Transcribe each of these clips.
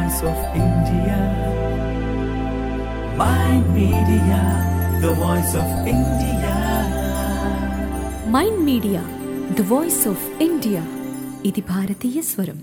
voice of India. Mind Media, the voice of India. Mind media the voice of India ఇది భారతీయ స్వరం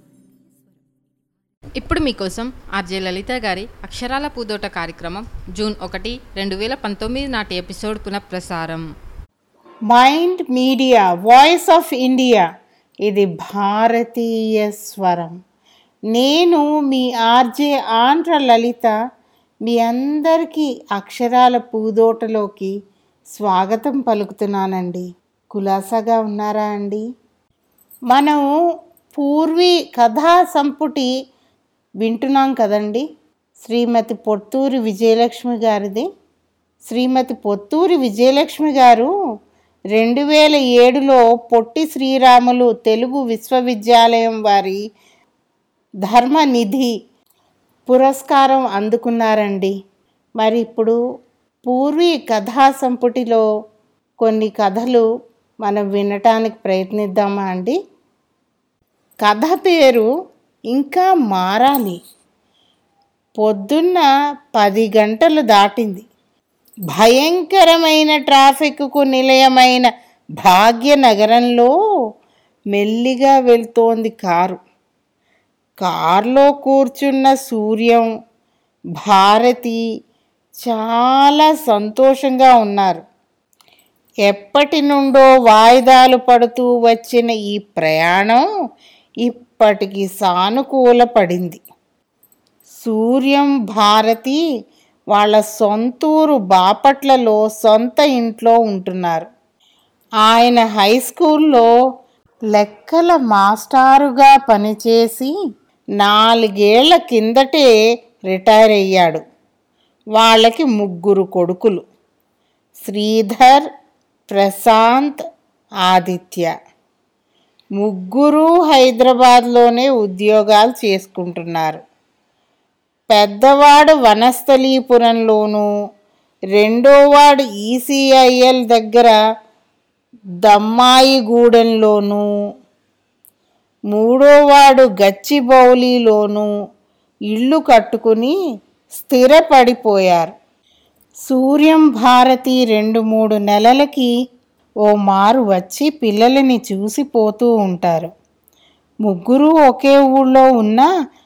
ఇప్పుడు మీకోసం ఆర్జే లలిత గారి అక్షరాల పూదోట కార్యక్రమం జూన్ ఒకటి రెండు వేల పంతొమ్మిది నాటి ఎపిసోడ్ పునఃప్రసారం mind media voice of India ఇది భారతీయ స్వరం నేను మీ ఆర్జే ఆంధ్ర లలిత మీ అందరికీ అక్షరాల పూదోటలోకి స్వాగతం పలుకుతున్నానండి కులాసాగా ఉన్నారా అండి మనం పూర్వీ కథా సంపుటి వింటున్నాం కదండి శ్రీమతి పొత్తూరి విజయలక్ష్మి గారిది శ్రీమతి పొత్తూరి విజయలక్ష్మి గారు రెండు వేల ఏడులో పొట్టి శ్రీరాములు తెలుగు విశ్వవిద్యాలయం వారి ధర్మనిధి పురస్కారం అందుకున్నారండి మరి ఇప్పుడు పూర్వీ కథా సంపుటిలో కొన్ని కథలు మనం వినటానికి ప్రయత్నిద్దామా అండి కథ పేరు ఇంకా మారాలి పొద్దున్న పది గంటలు దాటింది భయంకరమైన ట్రాఫిక్కు నిలయమైన భాగ్యనగరంలో మెల్లిగా వెళ్తోంది కారు కారులో కూర్చున్న సూర్యం భారతి చాలా సంతోషంగా ఉన్నారు ఎప్పటి నుండో వాయిదాలు పడుతూ వచ్చిన ఈ ప్రయాణం ఇప్పటికి సానుకూల పడింది సూర్యం భారతి వాళ్ళ సొంతూరు బాపట్లలో సొంత ఇంట్లో ఉంటున్నారు ఆయన హై స్కూల్లో లెక్కల మాస్టారుగా పనిచేసి నాలుగేళ్ల కిందటే రిటైర్ అయ్యాడు వాళ్ళకి ముగ్గురు కొడుకులు శ్రీధర్ ప్రశాంత్ ఆదిత్య ముగ్గురు హైదరాబాద్లోనే ఉద్యోగాలు చేసుకుంటున్నారు పెద్దవాడు వనస్థలీపురంలోను రెండోవాడు ఈసీఐఎల్ దగ్గర దమ్మాయిగూడెంలోను మూడోవాడు గచ్చిబౌలిలోను ఇల్లు కట్టుకుని స్థిరపడిపోయారు సూర్యం భారతి రెండు మూడు నెలలకి ఓ మారు వచ్చి పిల్లలని చూసిపోతూ ఉంటారు ముగ్గురు ఒకే ఊళ్ళో ఉన్న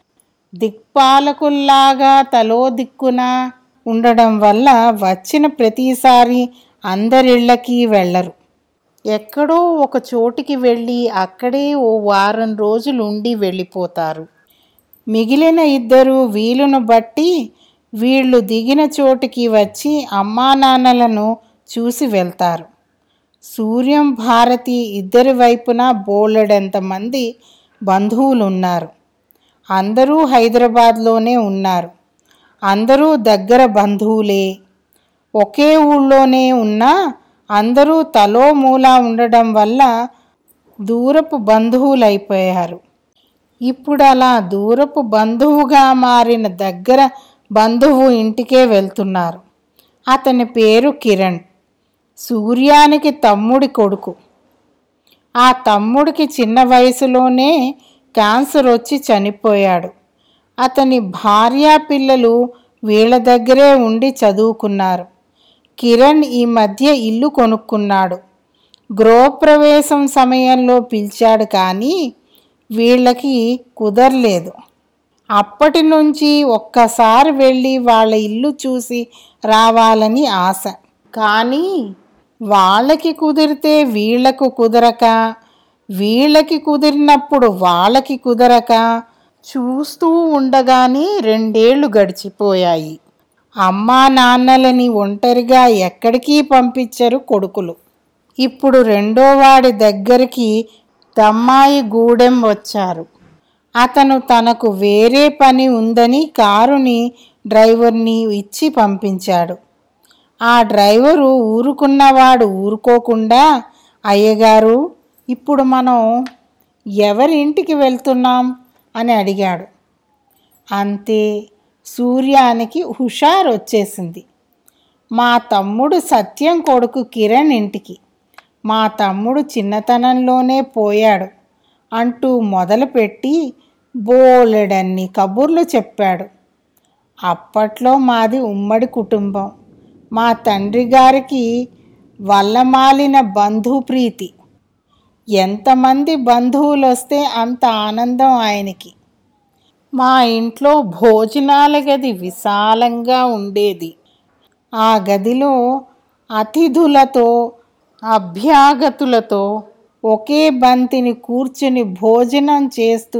దిక్పాలకుల్లాగా తలో దిక్కున ఉండడం వల్ల వచ్చిన ప్రతిసారి అందరిళ్ళకి వెళ్ళరు ఎక్కడో ఒక చోటికి వెళ్ళి అక్కడే ఓ వారం రోజులు ఉండి వెళ్ళిపోతారు మిగిలిన ఇద్దరు వీలును బట్టి వీళ్ళు దిగిన చోటికి వచ్చి అమ్మా నాన్నలను చూసి వెళ్తారు సూర్యం భారతి ఇద్దరి వైపున బోలెడంత మంది బంధువులు ఉన్నారు అందరూ హైదరాబాద్లోనే ఉన్నారు అందరూ దగ్గర బంధువులే ఒకే ఊళ్ళోనే ఉన్నా అందరూ తలో మూలా ఉండడం వల్ల దూరపు బంధువులైపోయారు ఇప్పుడు అలా దూరపు బంధువుగా మారిన దగ్గర బంధువు ఇంటికే వెళ్తున్నారు అతని పేరు కిరణ్ సూర్యానికి తమ్ముడి కొడుకు ఆ తమ్ముడికి చిన్న వయసులోనే క్యాన్సర్ వచ్చి చనిపోయాడు అతని భార్యా పిల్లలు వీళ్ళ దగ్గరే ఉండి చదువుకున్నారు కిరణ్ ఈ మధ్య ఇల్లు కొనుక్కున్నాడు గృహప్రవేశం సమయంలో పిలిచాడు కానీ వీళ్ళకి కుదరలేదు అప్పటి నుంచి ఒక్కసారి వెళ్ళి వాళ్ళ ఇల్లు చూసి రావాలని ఆశ కానీ వాళ్ళకి కుదిరితే వీళ్ళకు కుదరక వీళ్ళకి కుదిరినప్పుడు వాళ్ళకి కుదరక చూస్తూ ఉండగానే రెండేళ్లు గడిచిపోయాయి అమ్మా నాన్నలని ఒంటరిగా ఎక్కడికి పంపించరు కొడుకులు ఇప్పుడు రెండో వాడి దగ్గరికి దమ్మాయి గూడెం వచ్చారు అతను తనకు వేరే పని ఉందని కారుని డ్రైవర్ని ఇచ్చి పంపించాడు ఆ డ్రైవరు ఊరుకున్నవాడు ఊరుకోకుండా అయ్యగారు ఇప్పుడు మనం ఎవరి ఇంటికి వెళ్తున్నాం అని అడిగాడు అంతే సూర్యానికి హుషారు వచ్చేసింది మా తమ్ముడు సత్యం కొడుకు కిరణ్ ఇంటికి మా తమ్ముడు చిన్నతనంలోనే పోయాడు అంటూ మొదలుపెట్టి బోలెడన్ని కబుర్లు చెప్పాడు అప్పట్లో మాది ఉమ్మడి కుటుంబం మా తండ్రి గారికి వల్లమాలిన బంధుప్రీతి ఎంతమంది బంధువులు వస్తే అంత ఆనందం ఆయనకి మా ఇంట్లో భోజనాల గది విశాలంగా ఉండేది ఆ గదిలో అతిథులతో అభ్యాగతులతో ఒకే బంతిని కూర్చుని భోజనం చేస్తూ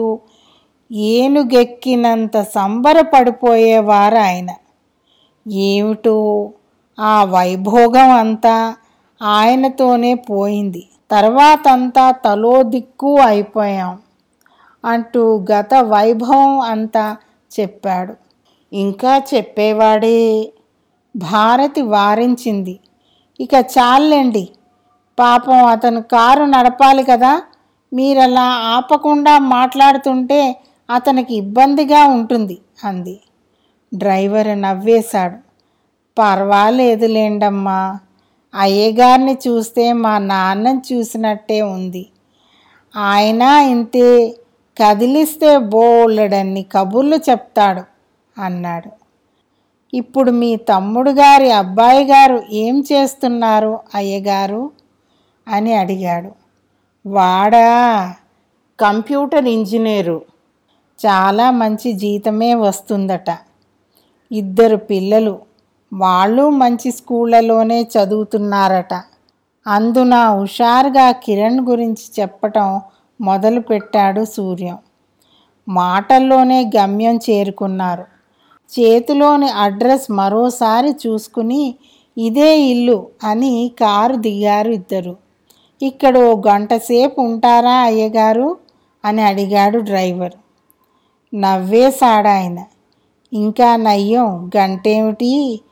ఏనుగెక్కినంత సంబరపడిపోయేవారు ఆయన ఏమిటో ఆ వైభోగం అంతా ఆయనతోనే పోయింది తర్వాతంతా తలో దిక్కు అయిపోయాం అంటూ గత వైభవం అంతా చెప్పాడు ఇంకా చెప్పేవాడే భారతి వారించింది ఇక చాలండి పాపం అతను కారు నడపాలి కదా మీరలా ఆపకుండా మాట్లాడుతుంటే అతనికి ఇబ్బందిగా ఉంటుంది అంది డ్రైవర్ నవ్వేశాడు పర్వాలేదులేండమ్మా అయ్యగారిని చూస్తే మా నాన్నని చూసినట్టే ఉంది ఆయన ఇంతే కదిలిస్తే బోలెడన్ని కబుర్లు చెప్తాడు అన్నాడు ఇప్పుడు మీ తమ్ముడు గారి అబ్బాయి గారు ఏం చేస్తున్నారు అయ్యగారు అని అడిగాడు వాడా కంప్యూటర్ ఇంజనీరు చాలా మంచి జీతమే వస్తుందట ఇద్దరు పిల్లలు వాళ్ళు మంచి స్కూళ్ళలోనే చదువుతున్నారట అందున హుషారుగా కిరణ్ గురించి చెప్పటం మొదలుపెట్టాడు సూర్యం మాటల్లోనే గమ్యం చేరుకున్నారు చేతిలోని అడ్రస్ మరోసారి చూసుకుని ఇదే ఇల్లు అని కారు దిగారు ఇద్దరు ఇక్కడ ఓ గంట సేపు ఉంటారా అయ్యగారు అని అడిగాడు డ్రైవర్ నవ్వేశాడాయన ఇంకా నయ్యం గంటేమిటి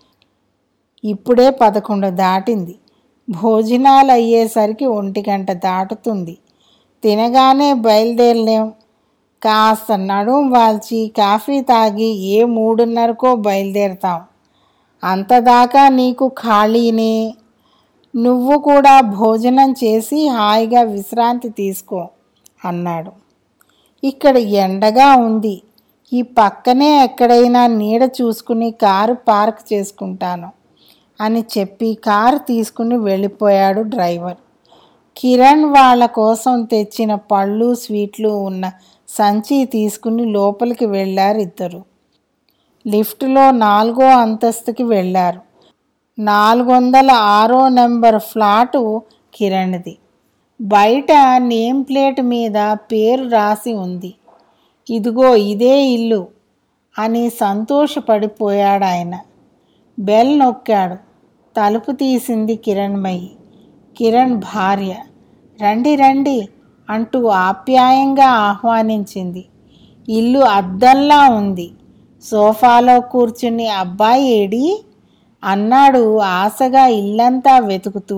ఇప్పుడే పదకొండు దాటింది భోజనాలు అయ్యేసరికి ఒంటి గంట దాటుతుంది తినగానే బయలుదేరలేం కాస్త నడుం వాల్చి కాఫీ తాగి ఏ మూడున్నరకో బయలుదేరతాం అంతదాకా నీకు ఖాళీనే నువ్వు కూడా భోజనం చేసి హాయిగా విశ్రాంతి తీసుకో అన్నాడు ఇక్కడ ఎండగా ఉంది ఈ పక్కనే ఎక్కడైనా నీడ చూసుకుని కారు పార్క్ చేసుకుంటాను అని చెప్పి కారు తీసుకుని వెళ్ళిపోయాడు డ్రైవర్ కిరణ్ వాళ్ళ కోసం తెచ్చిన పళ్ళు స్వీట్లు ఉన్న సంచి తీసుకుని లోపలికి వెళ్ళారు ఇద్దరు లిఫ్ట్లో నాలుగో అంతస్తుకి వెళ్ళారు నాలుగు వందల ఆరో నెంబర్ ఫ్లాటు కిరణ్ది బయట నేమ్ ప్లేట్ మీద పేరు రాసి ఉంది ఇదిగో ఇదే ఇల్లు అని సంతోషపడిపోయాడు ఆయన బెల్ నొక్కాడు తలుపు తీసింది కిరణ్మయి కిరణ్ భార్య రండి రండి అంటూ ఆప్యాయంగా ఆహ్వానించింది ఇల్లు అద్దంలా ఉంది సోఫాలో కూర్చుని అబ్బాయి ఏడి అన్నాడు ఆశగా ఇల్లంతా వెతుకుతూ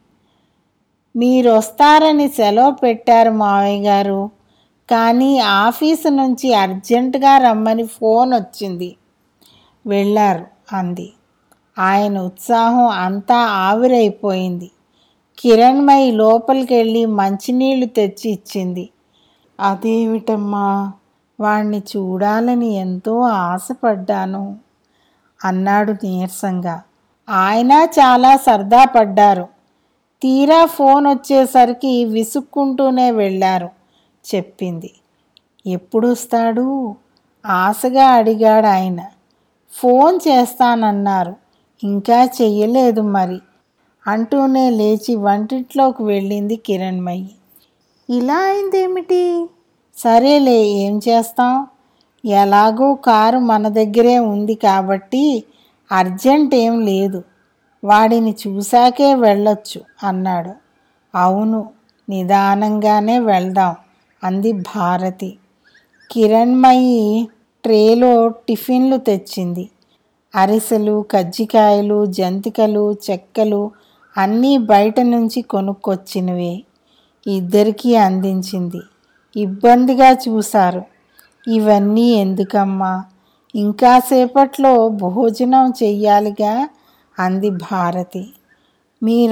మీరొస్తారని సెలవు పెట్టారు మావయ్య గారు కానీ ఆఫీసు నుంచి అర్జెంటుగా రమ్మని ఫోన్ వచ్చింది వెళ్ళారు అంది ఆయన ఉత్సాహం అంతా ఆవిరైపోయింది కిరణ్మయి లోపలికి వెళ్ళి మంచినీళ్లు తెచ్చి ఇచ్చింది అదేమిటమ్మా వాణ్ణి చూడాలని ఎంతో ఆశపడ్డాను అన్నాడు నీరసంగా ఆయన చాలా సరదా పడ్డారు తీరా ఫోన్ వచ్చేసరికి విసుక్కుంటూనే వెళ్ళారు చెప్పింది ఎప్పుడు వస్తాడు ఆశగా అడిగాడు ఆయన ఫోన్ చేస్తానన్నారు ఇంకా చెయ్యలేదు మరి అంటూనే లేచి వంటింట్లోకి వెళ్ళింది కిరణ్మయి ఇలా అయిందేమిటి సరేలే ఏం చేస్తాం ఎలాగో కారు మన దగ్గరే ఉంది కాబట్టి అర్జెంట్ ఏం లేదు వాడిని చూశాకే వెళ్ళొచ్చు అన్నాడు అవును నిదానంగానే వెళ్దాం అంది భారతి కిరణ్మయి ట్రేలో టిఫిన్లు తెచ్చింది అరిసెలు కజ్జికాయలు జంతికలు చెక్కలు అన్నీ బయట నుంచి కొనుక్కొచ్చినవే ఇద్దరికీ అందించింది ఇబ్బందిగా చూశారు ఇవన్నీ ఎందుకమ్మా ఇంకా సేపట్లో భోజనం చెయ్యాలిగా అంది భారతి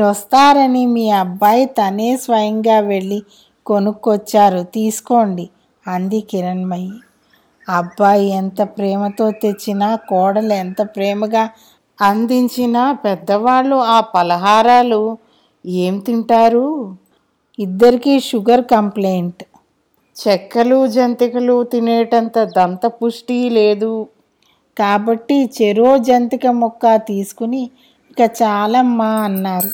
మీరొస్తారని మీ అబ్బాయి తనే స్వయంగా వెళ్ళి కొనుక్కొచ్చారు తీసుకోండి అంది కిరణ్మయి అబ్బాయి ఎంత ప్రేమతో తెచ్చినా కోడలు ఎంత ప్రేమగా అందించినా పెద్దవాళ్ళు ఆ పలహారాలు ఏం తింటారు ఇద్దరికీ షుగర్ కంప్లైంట్ చెక్కలు జంతికలు తినేటంత దంత పుష్టి లేదు కాబట్టి చెరో జంతిక ముక్క తీసుకుని ఇక చాలమ్మా అన్నారు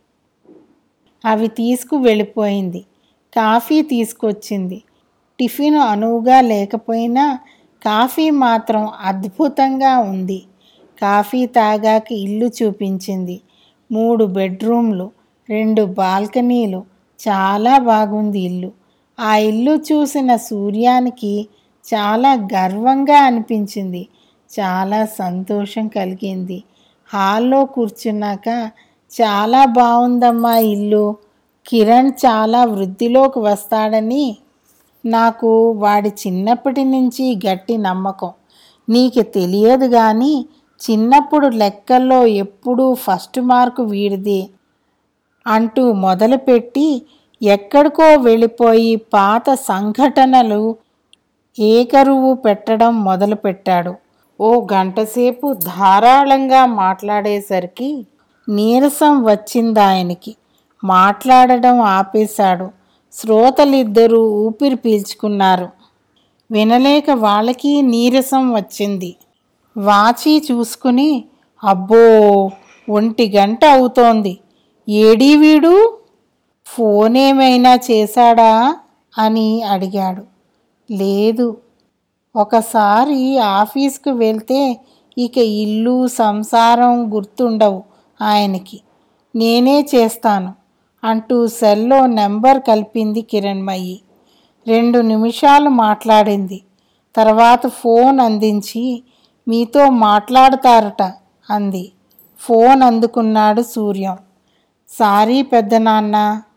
అవి తీసుకు వెళ్ళిపోయింది కాఫీ తీసుకొచ్చింది టిఫిన్ అనువుగా లేకపోయినా కాఫీ మాత్రం అద్భుతంగా ఉంది కాఫీ తాగాక ఇల్లు చూపించింది మూడు బెడ్రూమ్లు రెండు బాల్కనీలు చాలా బాగుంది ఇల్లు ఆ ఇల్లు చూసిన సూర్యానికి చాలా గర్వంగా అనిపించింది చాలా సంతోషం కలిగింది హాల్లో కూర్చున్నాక చాలా బాగుందమ్మా ఇల్లు కిరణ్ చాలా వృద్ధిలోకి వస్తాడని నాకు వాడి చిన్నప్పటి నుంచి గట్టి నమ్మకం నీకు తెలియదు కానీ చిన్నప్పుడు లెక్కల్లో ఎప్పుడూ ఫస్ట్ మార్కు వీడిది అంటూ మొదలుపెట్టి ఎక్కడికో వెళ్ళిపోయి పాత సంఘటనలు ఏకరువు పెట్టడం మొదలుపెట్టాడు ఓ గంటసేపు ధారాళంగా మాట్లాడేసరికి నీరసం వచ్చింది ఆయనకి మాట్లాడడం ఆపేశాడు శ్రోతలిద్దరూ ఊపిరి పీల్చుకున్నారు వినలేక వాళ్ళకి నీరసం వచ్చింది వాచి చూసుకుని అబ్బో ఒంటి గంట అవుతోంది ఏడీ వీడు ఫోన్ ఏమైనా చేశాడా అని అడిగాడు లేదు ఒకసారి ఆఫీస్కు వెళ్తే ఇక ఇల్లు సంసారం గుర్తుండవు ఆయనకి నేనే చేస్తాను అంటూ సెల్లో నెంబర్ కలిపింది కిరణ్మయి రెండు నిమిషాలు మాట్లాడింది తర్వాత ఫోన్ అందించి మీతో మాట్లాడతారట అంది ఫోన్ అందుకున్నాడు సూర్యం సారీ పెద్దనాన్న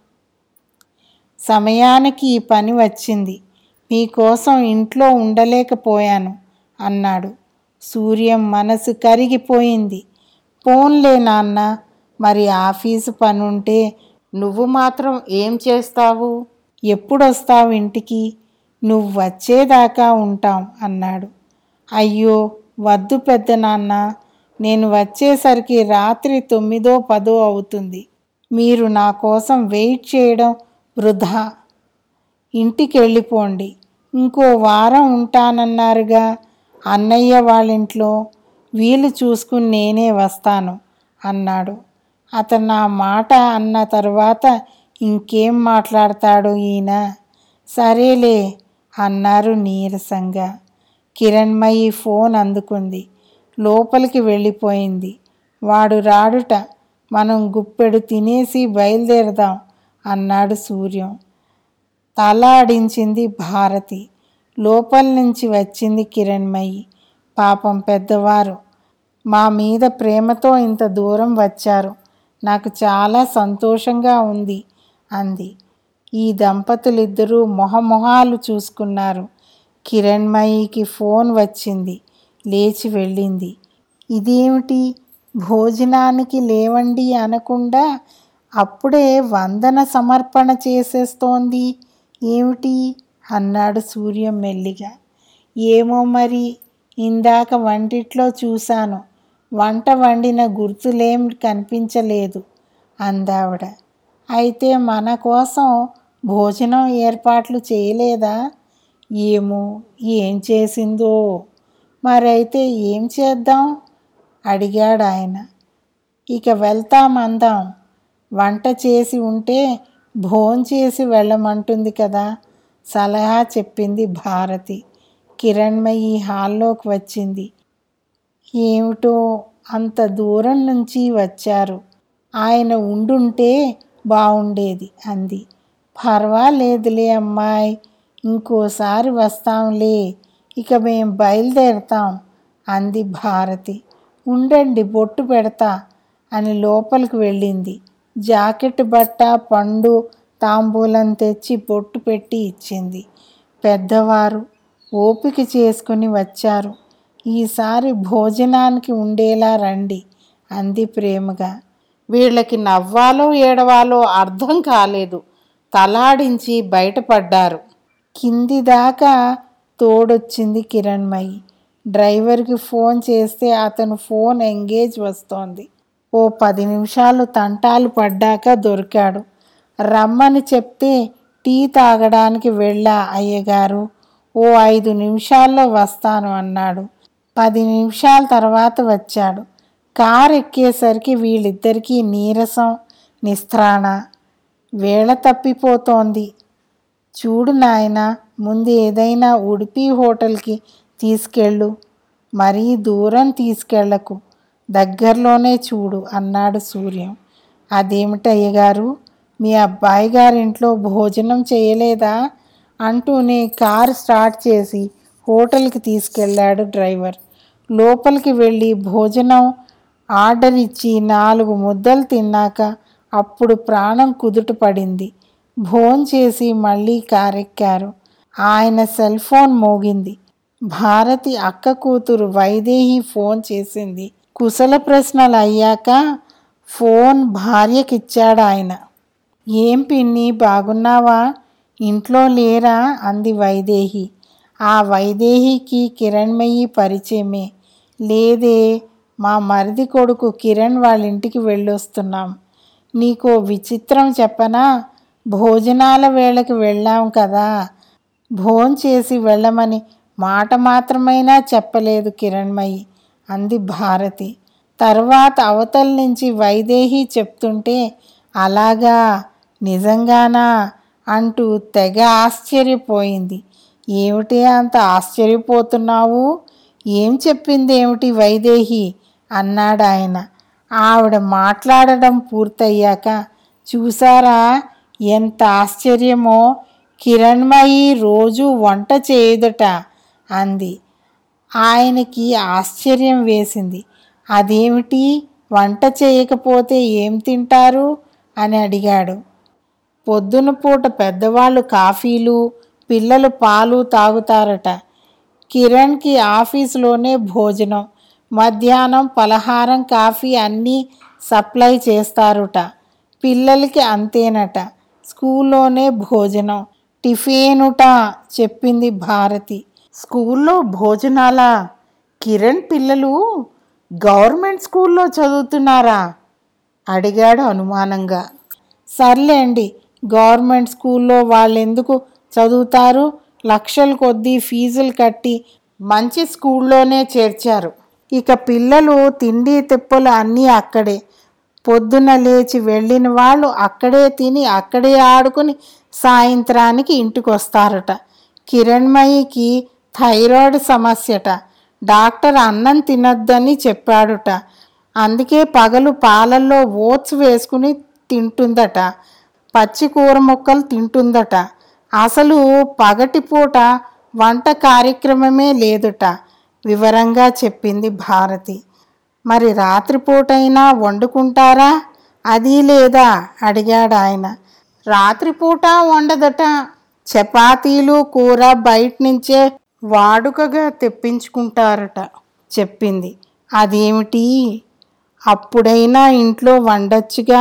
సమయానికి ఈ పని వచ్చింది మీకోసం ఇంట్లో ఉండలేకపోయాను అన్నాడు సూర్యం మనసు కరిగిపోయింది పోన్లే నాన్న మరి ఆఫీసు పనుంటే నువ్వు మాత్రం ఏం చేస్తావు ఎప్పుడొస్తావు ఇంటికి నువ్వు వచ్చేదాకా ఉంటాం అన్నాడు అయ్యో వద్దు పెద్ద నాన్న నేను వచ్చేసరికి రాత్రి తొమ్మిదో పదో అవుతుంది మీరు నా కోసం వెయిట్ చేయడం వృధా ఇంటికి వెళ్ళిపోండి ఇంకో వారం ఉంటానన్నారుగా అన్నయ్య వాళ్ళింట్లో వీలు చూసుకుని నేనే వస్తాను అన్నాడు అతను నా మాట అన్న తర్వాత ఇంకేం మాట్లాడతాడు ఈయన సరేలే అన్నారు నీరసంగా కిరణ్మయి ఫోన్ అందుకుంది లోపలికి వెళ్ళిపోయింది వాడు రాడుట మనం గుప్పెడు తినేసి బయలుదేరదాం అన్నాడు సూర్యం తలాడించింది భారతి లోపల నుంచి వచ్చింది కిరణ్మయి పాపం పెద్దవారు మా మీద ప్రేమతో ఇంత దూరం వచ్చారు నాకు చాలా సంతోషంగా ఉంది అంది ఈ దంపతులిద్దరూ మొహమొహాలు చూసుకున్నారు కిరణ్మయికి ఫోన్ వచ్చింది లేచి వెళ్ళింది ఇదేమిటి భోజనానికి లేవండి అనకుండా అప్పుడే వందన సమర్పణ చేసేస్తోంది ఏమిటి అన్నాడు సూర్యం మెల్లిగా ఏమో మరి ఇందాక వంటిట్లో చూశాను వంట వండిన గుర్తులేం కనిపించలేదు అందావిడ అయితే మన కోసం భోజనం ఏర్పాట్లు చేయలేదా ఏమో ఏం చేసిందో మరైతే ఏం చేద్దాం అడిగాడు ఆయన ఇక వెళ్తామందాం వంట చేసి ఉంటే భోంచేసి వెళ్ళమంటుంది కదా సలహా చెప్పింది భారతి కిరణ్మయి హాల్లోకి వచ్చింది ఏమిటో అంత దూరం నుంచి వచ్చారు ఆయన ఉండుంటే బాగుండేది అంది పర్వాలేదులే అమ్మాయి ఇంకోసారి వస్తాంలే ఇక మేం బయలుదేరతాం అంది భారతి ఉండండి బొట్టు పెడతా అని లోపలికి వెళ్ళింది జాకెట్ బట్ట పండు తాంబూలం తెచ్చి బొట్టు పెట్టి ఇచ్చింది పెద్దవారు ఓపిక చేసుకుని వచ్చారు ఈసారి భోజనానికి ఉండేలా రండి అంది ప్రేమగా వీళ్ళకి నవ్వాలో ఏడవాలో అర్థం కాలేదు తలాడించి బయటపడ్డారు కింది దాకా తోడొచ్చింది కిరణ్మయి డ్రైవర్కి ఫోన్ చేస్తే అతను ఫోన్ ఎంగేజ్ వస్తోంది ఓ పది నిమిషాలు తంటాలు పడ్డాక దొరికాడు రమ్మని చెప్తే టీ తాగడానికి వెళ్ళా అయ్యగారు ఓ ఐదు నిమిషాల్లో వస్తాను అన్నాడు పది నిమిషాల తర్వాత వచ్చాడు కార్ ఎక్కేసరికి వీళ్ళిద్దరికీ నీరసం నిస్త్రాణ వేళ తప్పిపోతోంది చూడు నాయన ముందు ఏదైనా ఉడిపి హోటల్కి తీసుకెళ్ళు మరీ దూరం తీసుకెళ్లకు దగ్గరలోనే చూడు అన్నాడు సూర్యం అదేమిటయ్య గారు మీ అబ్బాయి గారింట్లో భోజనం చేయలేదా అంటూనే కారు స్టార్ట్ చేసి హోటల్కి తీసుకెళ్ళాడు డ్రైవర్ లోపలికి వెళ్ళి భోజనం ఆర్డర్ ఇచ్చి నాలుగు ముద్దలు తిన్నాక అప్పుడు ప్రాణం కుదుట పడింది భోంచేసి మళ్ళీ కారెక్కారు ఆయన సెల్ ఫోన్ మోగింది భారతి అక్క కూతురు వైదేహి ఫోన్ చేసింది కుశల ప్రశ్నలు అయ్యాక ఫోన్ భార్యకిచ్చాడు ఆయన ఏం పిన్ని బాగున్నావా ఇంట్లో లేరా అంది వైదేహి ఆ వైదేహికి కిరణ్మయి పరిచయమే లేదే మా మరిది కొడుకు కిరణ్ వాళ్ళ ఇంటికి వెళ్ళొస్తున్నాం నీకో విచిత్రం చెప్పనా భోజనాల వేళకి వెళ్ళాం కదా భోంచేసి వెళ్ళమని మాట మాత్రమైనా చెప్పలేదు కిరణ్మయి అంది భారతి తర్వాత అవతల నుంచి వైదేహి చెప్తుంటే అలాగా నిజంగానా అంటూ తెగ ఆశ్చర్యపోయింది ఏమిటి అంత ఆశ్చర్యపోతున్నావు ఏం చెప్పింది ఏమిటి వైదేహి అన్నాడు ఆయన ఆవిడ మాట్లాడడం పూర్తయ్యాక చూసారా ఎంత ఆశ్చర్యమో కిరణ్మయి రోజు వంట చేయదట అంది ఆయనకి ఆశ్చర్యం వేసింది అదేమిటి వంట చేయకపోతే ఏం తింటారు అని అడిగాడు పొద్దున పూట పెద్దవాళ్ళు కాఫీలు పిల్లలు పాలు తాగుతారట కిరణ్కి ఆఫీసులోనే భోజనం మధ్యాహ్నం పలహారం కాఫీ అన్నీ సప్లై చేస్తారుట పిల్లలకి అంతేనట స్కూల్లోనే భోజనం టిఫినుట చెప్పింది భారతి స్కూల్లో భోజనాలా కిరణ్ పిల్లలు గవర్నమెంట్ స్కూల్లో చదువుతున్నారా అడిగాడు అనుమానంగా సర్లేండి గవర్నమెంట్ స్కూల్లో వాళ్ళు ఎందుకు చదువుతారు లక్షల కొద్దీ ఫీజులు కట్టి మంచి స్కూల్లోనే చేర్చారు ఇక పిల్లలు తిండి తిప్పలు అన్నీ అక్కడే పొద్దున లేచి వెళ్ళిన వాళ్ళు అక్కడే తిని అక్కడే ఆడుకుని సాయంత్రానికి ఇంటికి వస్తారట కిరణ్మయికి థైరాయిడ్ సమస్యట డాక్టర్ అన్నం తినొద్దని చెప్పాడుట అందుకే పగలు పాలల్లో ఓట్స్ వేసుకుని తింటుందట పచ్చి కూర ముక్కలు తింటుందట అసలు పగటిపూట వంట కార్యక్రమమే లేదుట వివరంగా చెప్పింది భారతి మరి రాత్రిపూటైనా వండుకుంటారా అది లేదా అడిగాడు ఆయన రాత్రిపూట వండదట చపాతీలు కూర బయట నుంచే వాడుకగా తెప్పించుకుంటారట చెప్పింది అదేమిటి అప్పుడైనా ఇంట్లో వండొచ్చుగా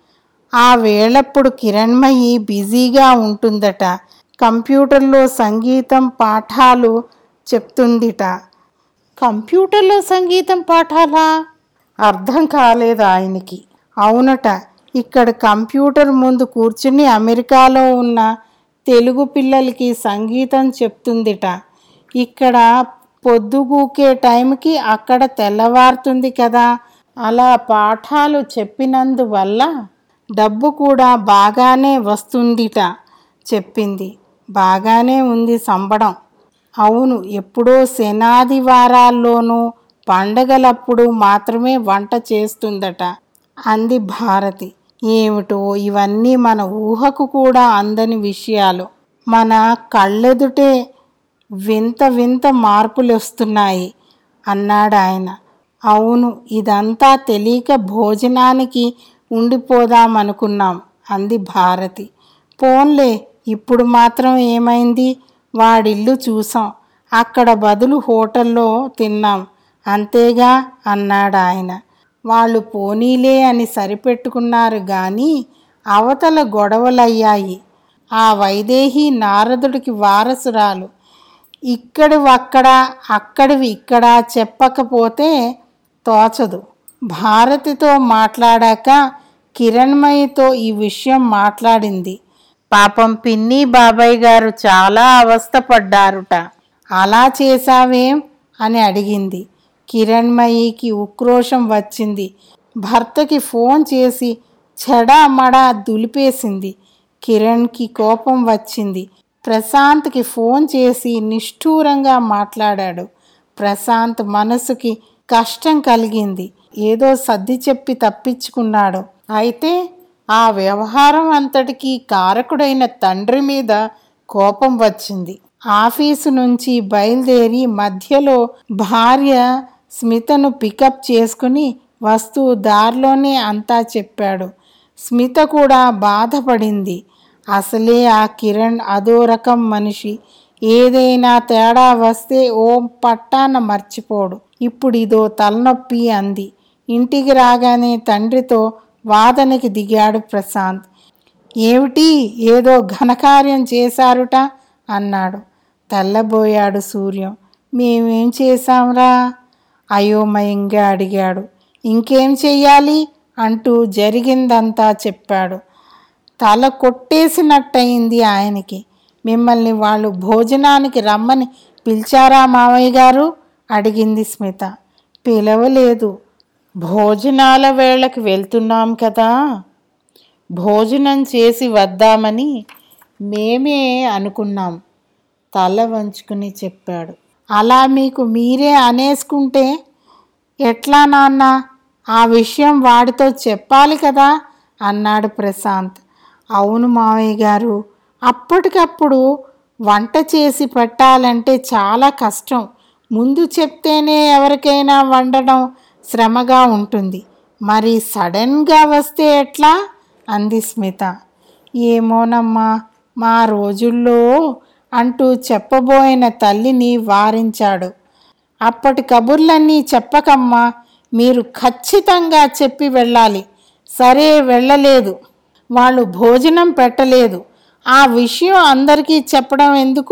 ఆ వేళప్పుడు కిరణ్మయి బిజీగా ఉంటుందట కంప్యూటర్లో సంగీతం పాఠాలు చెప్తుందిట కంప్యూటర్లో సంగీతం పాఠాలా అర్థం కాలేదు ఆయనకి అవునట ఇక్కడ కంప్యూటర్ ముందు కూర్చుని అమెరికాలో ఉన్న తెలుగు పిల్లలకి సంగీతం చెప్తుందిట ఇక్కడ పొద్దుగూకే టైంకి అక్కడ తెల్లవారుతుంది కదా అలా పాఠాలు చెప్పినందువల్ల డబ్బు కూడా బాగానే వస్తుందిట చెప్పింది బాగానే ఉంది సంబడం అవును ఎప్పుడో శనాదివారాల్లోనూ పండగలప్పుడు మాత్రమే వంట చేస్తుందట అంది భారతి ఏమిటో ఇవన్నీ మన ఊహకు కూడా అందని విషయాలు మన కళ్ళెదుటే వింత వింత మార్పులు వస్తున్నాయి అన్నాడు ఆయన అవును ఇదంతా తెలియక భోజనానికి ఉండిపోదామనుకున్నాం అంది భారతి పోన్లే ఇప్పుడు మాత్రం ఏమైంది వాడిల్లు చూసాం అక్కడ బదులు హోటల్లో తిన్నాం అంతేగా అన్నాడు ఆయన వాళ్ళు పోనీలే అని సరిపెట్టుకున్నారు కానీ అవతల గొడవలయ్యాయి ఆ వైదేహి నారదుడికి వారసురాలు ఇక్కడి అక్కడ అక్కడివి ఇక్కడ చెప్పకపోతే తోచదు భారతితో మాట్లాడాక కిరణ్మయితో ఈ విషయం మాట్లాడింది పాపం పిన్ని బాబాయ్ గారు చాలా అవస్థపడ్డారుట అలా చేశావేం అని అడిగింది కిరణ్మయికి ఉక్రోషం వచ్చింది భర్తకి ఫోన్ చేసి చెడామడా దులిపేసింది కిరణ్కి కోపం వచ్చింది ప్రశాంత్కి ఫోన్ చేసి నిష్ఠూరంగా మాట్లాడాడు ప్రశాంత్ మనసుకి కష్టం కలిగింది ఏదో సర్ది చెప్పి తప్పించుకున్నాడు అయితే ఆ వ్యవహారం అంతటికీ కారకుడైన తండ్రి మీద కోపం వచ్చింది ఆఫీసు నుంచి బయలుదేరి మధ్యలో భార్య స్మితను పికప్ చేసుకుని వస్తూ దారిలోనే అంతా చెప్పాడు స్మిత కూడా బాధపడింది అసలే ఆ కిరణ్ అదో రకం మనిషి ఏదైనా తేడా వస్తే ఓ పట్టాన మర్చిపోడు ఇప్పుడు ఇదో తలనొప్పి అంది ఇంటికి రాగానే తండ్రితో వాదనకి దిగాడు ప్రశాంత్ ఏమిటి ఏదో ఘనకార్యం చేశారుట అన్నాడు తెల్లబోయాడు సూర్యం మేమేం చేశాంరా అయోమయంగా అడిగాడు ఇంకేం చెయ్యాలి అంటూ జరిగిందంతా చెప్పాడు తల కొట్టేసినట్టయింది ఆయనకి మిమ్మల్ని వాళ్ళు భోజనానికి రమ్మని పిలిచారా మావయ్య గారు అడిగింది స్మిత పిలవలేదు భోజనాల వేళకి వెళ్తున్నాం కదా భోజనం చేసి వద్దామని మేమే అనుకున్నాం తల వంచుకుని చెప్పాడు అలా మీకు మీరే అనేసుకుంటే ఎట్లా నాన్న ఆ విషయం వాడితో చెప్పాలి కదా అన్నాడు ప్రశాంత్ అవును మావయ్య గారు అప్పటికప్పుడు వంట చేసి పెట్టాలంటే చాలా కష్టం ముందు చెప్తేనే ఎవరికైనా వండడం శ్రమగా ఉంటుంది మరి సడన్గా వస్తే ఎట్లా అంది స్మిత ఏమోనమ్మా మా రోజుల్లో అంటూ చెప్పబోయిన తల్లిని వారించాడు అప్పటి కబుర్లన్నీ చెప్పకమ్మా మీరు ఖచ్చితంగా చెప్పి వెళ్ళాలి సరే వెళ్ళలేదు వాళ్ళు భోజనం పెట్టలేదు ఆ విషయం అందరికీ చెప్పడం ఎందుకు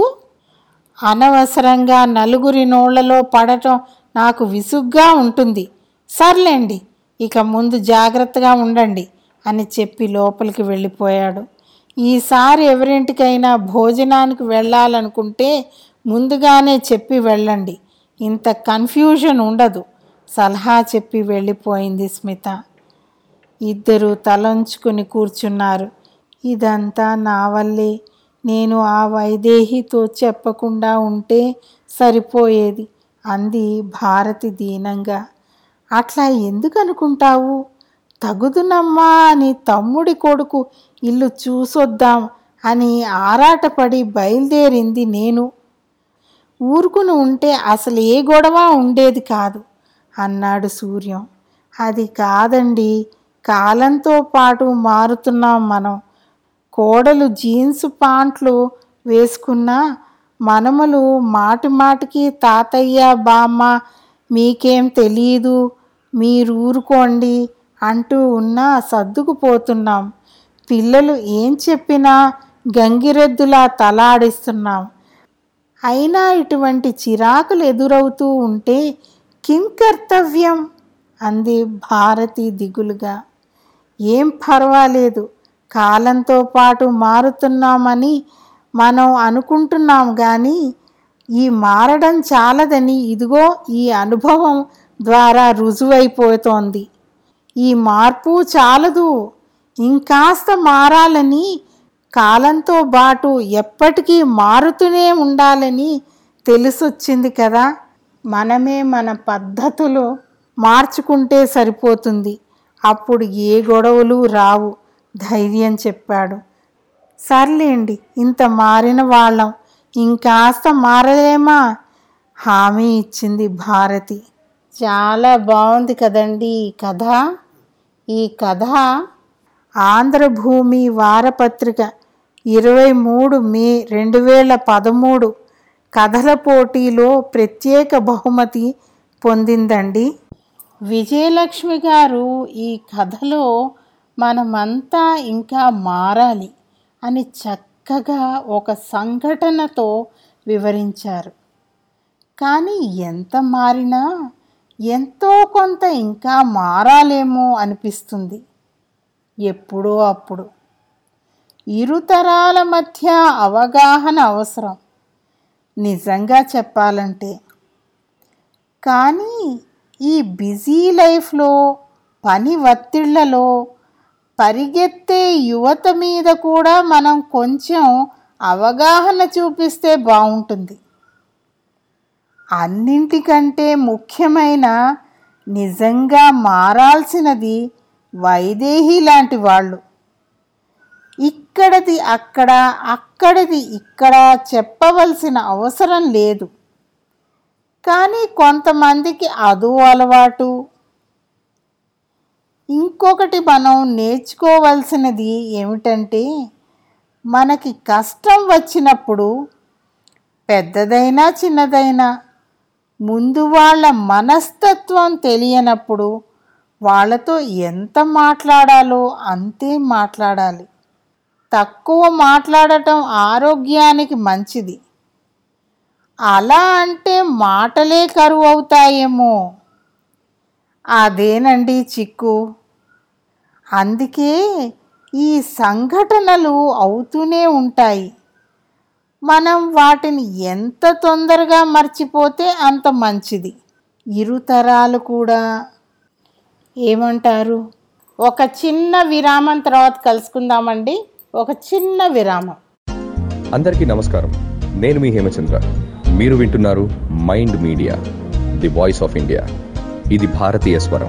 అనవసరంగా నలుగురి నోళ్లలో పడటం నాకు విసుగ్గా ఉంటుంది సర్లేండి ఇక ముందు జాగ్రత్తగా ఉండండి అని చెప్పి లోపలికి వెళ్ళిపోయాడు ఈసారి ఎవరింటికైనా భోజనానికి వెళ్ళాలనుకుంటే ముందుగానే చెప్పి వెళ్ళండి ఇంత కన్ఫ్యూజన్ ఉండదు సలహా చెప్పి వెళ్ళిపోయింది స్మిత ఇద్దరు తలంచుకుని కూర్చున్నారు ఇదంతా నా వల్లే నేను ఆ వైదేహితో చెప్పకుండా ఉంటే సరిపోయేది అంది భారతి దీనంగా అట్లా ఎందుకు అనుకుంటావు తగుదునమ్మా అని తమ్ముడి కొడుకు ఇల్లు చూసొద్దాం అని ఆరాటపడి బయలుదేరింది నేను ఊరుకుని ఉంటే అసలు ఏ గొడవ ఉండేది కాదు అన్నాడు సూర్యం అది కాదండి కాలంతో పాటు మారుతున్నాం మనం కోడలు జీన్స్ పాంట్లు వేసుకున్నా మనమలు మాటి మాటికి తాతయ్య బామ్మ మీకేం తెలియదు మీరు ఊరుకోండి అంటూ ఉన్నా సర్దుకుపోతున్నాం పిల్లలు ఏం చెప్పినా గంగిరెద్దులా తలాడిస్తున్నాం అయినా ఇటువంటి చిరాకులు ఎదురవుతూ ఉంటే కిం కర్తవ్యం అంది భారతి దిగులుగా ఏం పర్వాలేదు కాలంతో పాటు మారుతున్నామని మనం అనుకుంటున్నాం కానీ ఈ మారడం చాలదని ఇదిగో ఈ అనుభవం ద్వారా రుజువైపోతోంది ఈ మార్పు చాలదు ఇంకాస్త మారాలని కాలంతో పాటు ఎప్పటికీ మారుతూనే ఉండాలని తెలిసొచ్చింది కదా మనమే మన పద్ధతులు మార్చుకుంటే సరిపోతుంది అప్పుడు ఏ గొడవలు రావు ధైర్యం చెప్పాడు సర్లేండి ఇంత మారిన వాళ్ళం ఇంకాస్త మారలేమా హామీ ఇచ్చింది భారతి చాలా బాగుంది కదండి ఈ కథ ఈ కథ ఆంధ్రభూమి వారపత్రిక ఇరవై మూడు మే రెండు వేల పదమూడు కథల పోటీలో ప్రత్యేక బహుమతి పొందిందండి విజయలక్ష్మి గారు ఈ కథలో మనమంతా ఇంకా మారాలి అని చక్కగా చక్కగా ఒక సంఘటనతో వివరించారు కానీ ఎంత మారినా ఎంతో కొంత ఇంకా మారాలేమో అనిపిస్తుంది ఎప్పుడో అప్పుడు ఇరుతరాల మధ్య అవగాహన అవసరం నిజంగా చెప్పాలంటే కానీ ఈ బిజీ లైఫ్లో పని ఒత్తిళ్లలో పరిగెత్తే యువత మీద కూడా మనం కొంచెం అవగాహన చూపిస్తే బాగుంటుంది అన్నింటికంటే ముఖ్యమైన నిజంగా మారాల్సినది వైదేహి లాంటి వాళ్ళు ఇక్కడది అక్కడ అక్కడది ఇక్కడ చెప్పవలసిన అవసరం లేదు కానీ కొంతమందికి అదో అలవాటు ఇంకొకటి మనం నేర్చుకోవలసినది ఏమిటంటే మనకి కష్టం వచ్చినప్పుడు పెద్దదైనా చిన్నదైనా ముందు వాళ్ళ మనస్తత్వం తెలియనప్పుడు వాళ్ళతో ఎంత మాట్లాడాలో అంతే మాట్లాడాలి తక్కువ మాట్లాడటం ఆరోగ్యానికి మంచిది అలా అంటే మాటలే కరువు అవుతాయేమో అదేనండి చిక్కు అందుకే ఈ సంఘటనలు అవుతూనే ఉంటాయి మనం వాటిని ఎంత తొందరగా మర్చిపోతే అంత మంచిది ఇరుతరాలు కూడా ఏమంటారు ఒక చిన్న విరామం తర్వాత కలుసుకుందామండి ఒక చిన్న విరామం అందరికీ నమస్కారం నేను మీ హేమచంద్ర మీరు వింటున్నారు mind media the voice of India ఇది భారతీయ స్వరం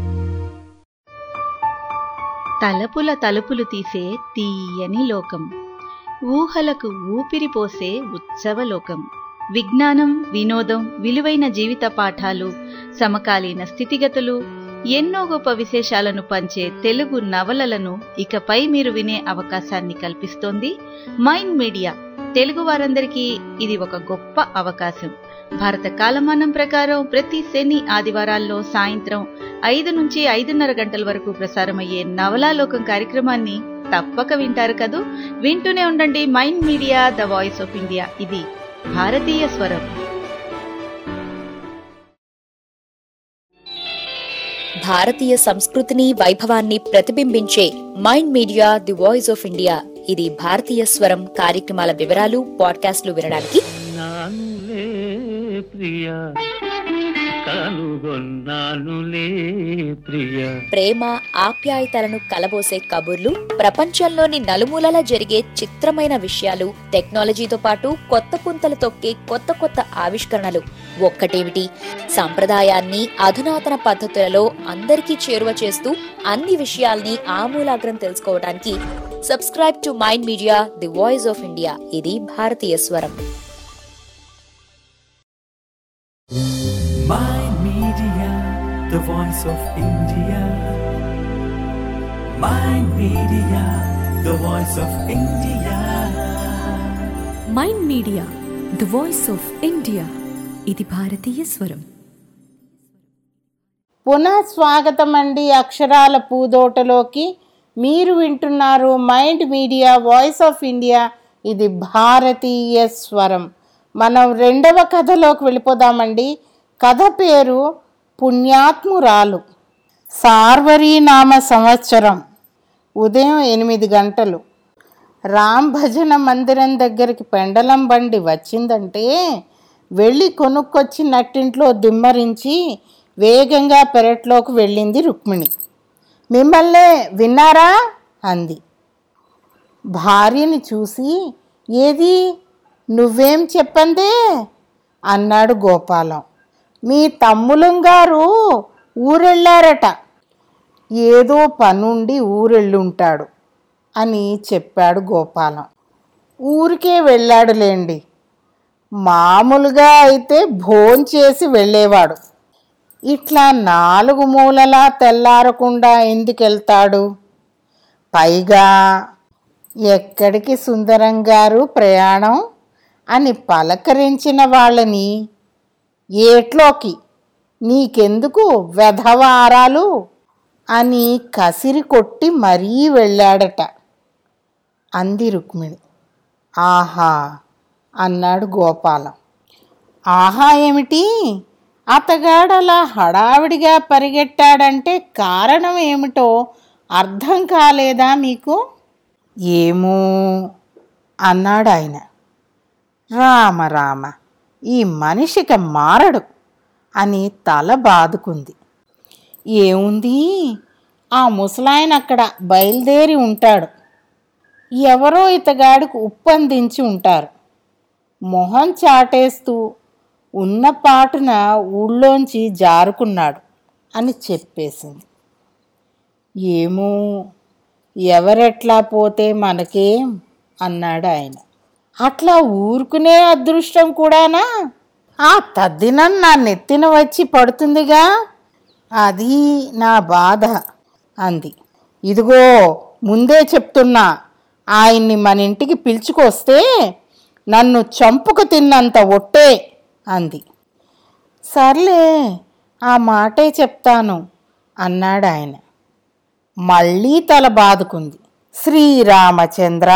తలపుల తలుపులు తీసే తీయని లోకం ఊహలకు ఊపిరి పోసే ఉత్సవలోకం విజ్ఞానం వినోదం విలువైన జీవిత పాఠాలు సమకాలీన స్థితిగతులు ఎన్నో గొప్ప విశేషాలను పంచే తెలుగు నవలలను ఇకపై మీరు వినే అవకాశాన్ని కల్పిస్తోంది మైండ్ మీడియా తెలుగు వారందరికీ ఇది ఒక గొప్ప అవకాశం భారత కాలమానం ప్రకారం ప్రతి శని ఆదివారాల్లో సాయంత్రం ఐదు నుంచి ఐదున్నర గంటల వరకు ప్రసారమయ్యే నవలాలోకం కార్యక్రమాన్ని తప్పక వింటారు కదూ వింటూనే ఉండండి mind media the voice of India ఇది భారతీయ స్వరం భారతీయ సంస్కృతిని వైభవాన్ని ప్రతిబింబించే mind media the voice of India ఇది భారతీయ స్వరం కార్యక్రమాల వివరాలు పాడ్కాస్ట్లు వినడానికి నానులే ప్రియ కనుగొన్నానులే ప్రియ ప్రేమ ఆప్యాయతలను కలబోసే కబుర్లు ప్రపంచంలోని నలుమూలలా జరిగే చిత్రమైన విషయాలు టెక్నాలజీతో పాటు కొత్త పుంతలు తొక్కే కొత్త కొత్త ఆవిష్కరణలు ఒక్కటేమిటి సంప్రదాయాన్ని అధునాతన పద్ధతులలో అందరికీ చేరువ చేస్తూ అన్ని విషయాల్ని ఆమూలాగ్రం తెలుసుకోవడానికి subscribe to mind media the voice of India ఇది భారతీయ స్వరం Mind Media, the voice of India. Mind Media, the voice of India. Mind media the voice of India ఇది భారతీయ స్వరం పునః స్వాగతం అండి అక్షరాల పూదోటలోకి మీరు వింటున్నారు mind media voice of India ఇది భారతీయ స్వరం మనం రెండవ కథలోకి వెళ్ళిపోదామండి కథ పేరు పుణ్యాత్మురాలు సార్వరీనామ సంవత్సరం ఉదయం ఎనిమిది గంటలు రామ్ భజన మందిరం దగ్గరికి పెండలం బండి వచ్చిందంటే వెళ్ళి కొనుక్కొచ్చి నట్టింట్లో దిమ్మరించి వేగంగా పెరట్లోకి వెళ్ళింది రుక్మిణి మిమ్మల్నే విన్నారా అంది భార్యని చూసి ఏది నువ్వేం చెప్పందే అన్నాడు గోపాలం మీ తమ్ములం గారు ఊరెళ్ళారట ఏదో పనుండి ఊరెళ్ళుంటాడు అని చెప్పాడు గోపాలం ఊరికే వెళ్ళాడులేండి మామూలుగా అయితే భోంచేసి వెళ్ళేవాడు ఇట్లా నాలుగు మూలలా తెల్లారకుండా ఎందుకు వెళ్తాడు పైగా ఎక్కడికి సుందరం గారు ప్రయాణం అని పలకరించిన వాళ్ళని ఏట్లోకి నీకెందుకు వెధవారాలు అని కసిరి కొట్టి మరీ వెళ్ళాడట అంది రుక్మిణి ఆహా అన్నాడు గోపాలం ఆహా ఏమిటి అతగాడలా హడావిడిగా పరిగెట్టాడంటే కారణం ఏమిటో అర్థం కాలేదా మీకు ఏమో అన్నాడు ఆయన రామ రామ ఈ మనిషిక మారడు అని తల బాదుకుంది ఏముంది ఆ ముసలాయన అక్కడ బయలుదేరి ఉంటాడు ఎవరో ఇతగాడికి ఉప్పందించి ఉంటారు మొహం చాటేస్తూ ఉన్న పాటున ఊళ్ళోంచి జారుకున్నాడు అని చెప్పేసింది ఏమో ఎవరెట్లా పోతే మనకేం అన్నాడు ఆయన అట్లా ఊరుకునే అదృష్టం కూడానా ఆ తద్దినం నా నెత్తిన వచ్చి పడుతుందిగా అది నా బాధ అంది ఇదిగో ముందే చెప్తున్నా ఆయన్ని మన ఇంటికి పిలుచుకొస్తే నన్ను చంపుకు తిన్నంత ఒట్టే అంది సర్లే ఆ మాటే చెప్తాను అన్నాడు ఆయన మళ్ళీ తల బాదుకుంది శ్రీరామచంద్ర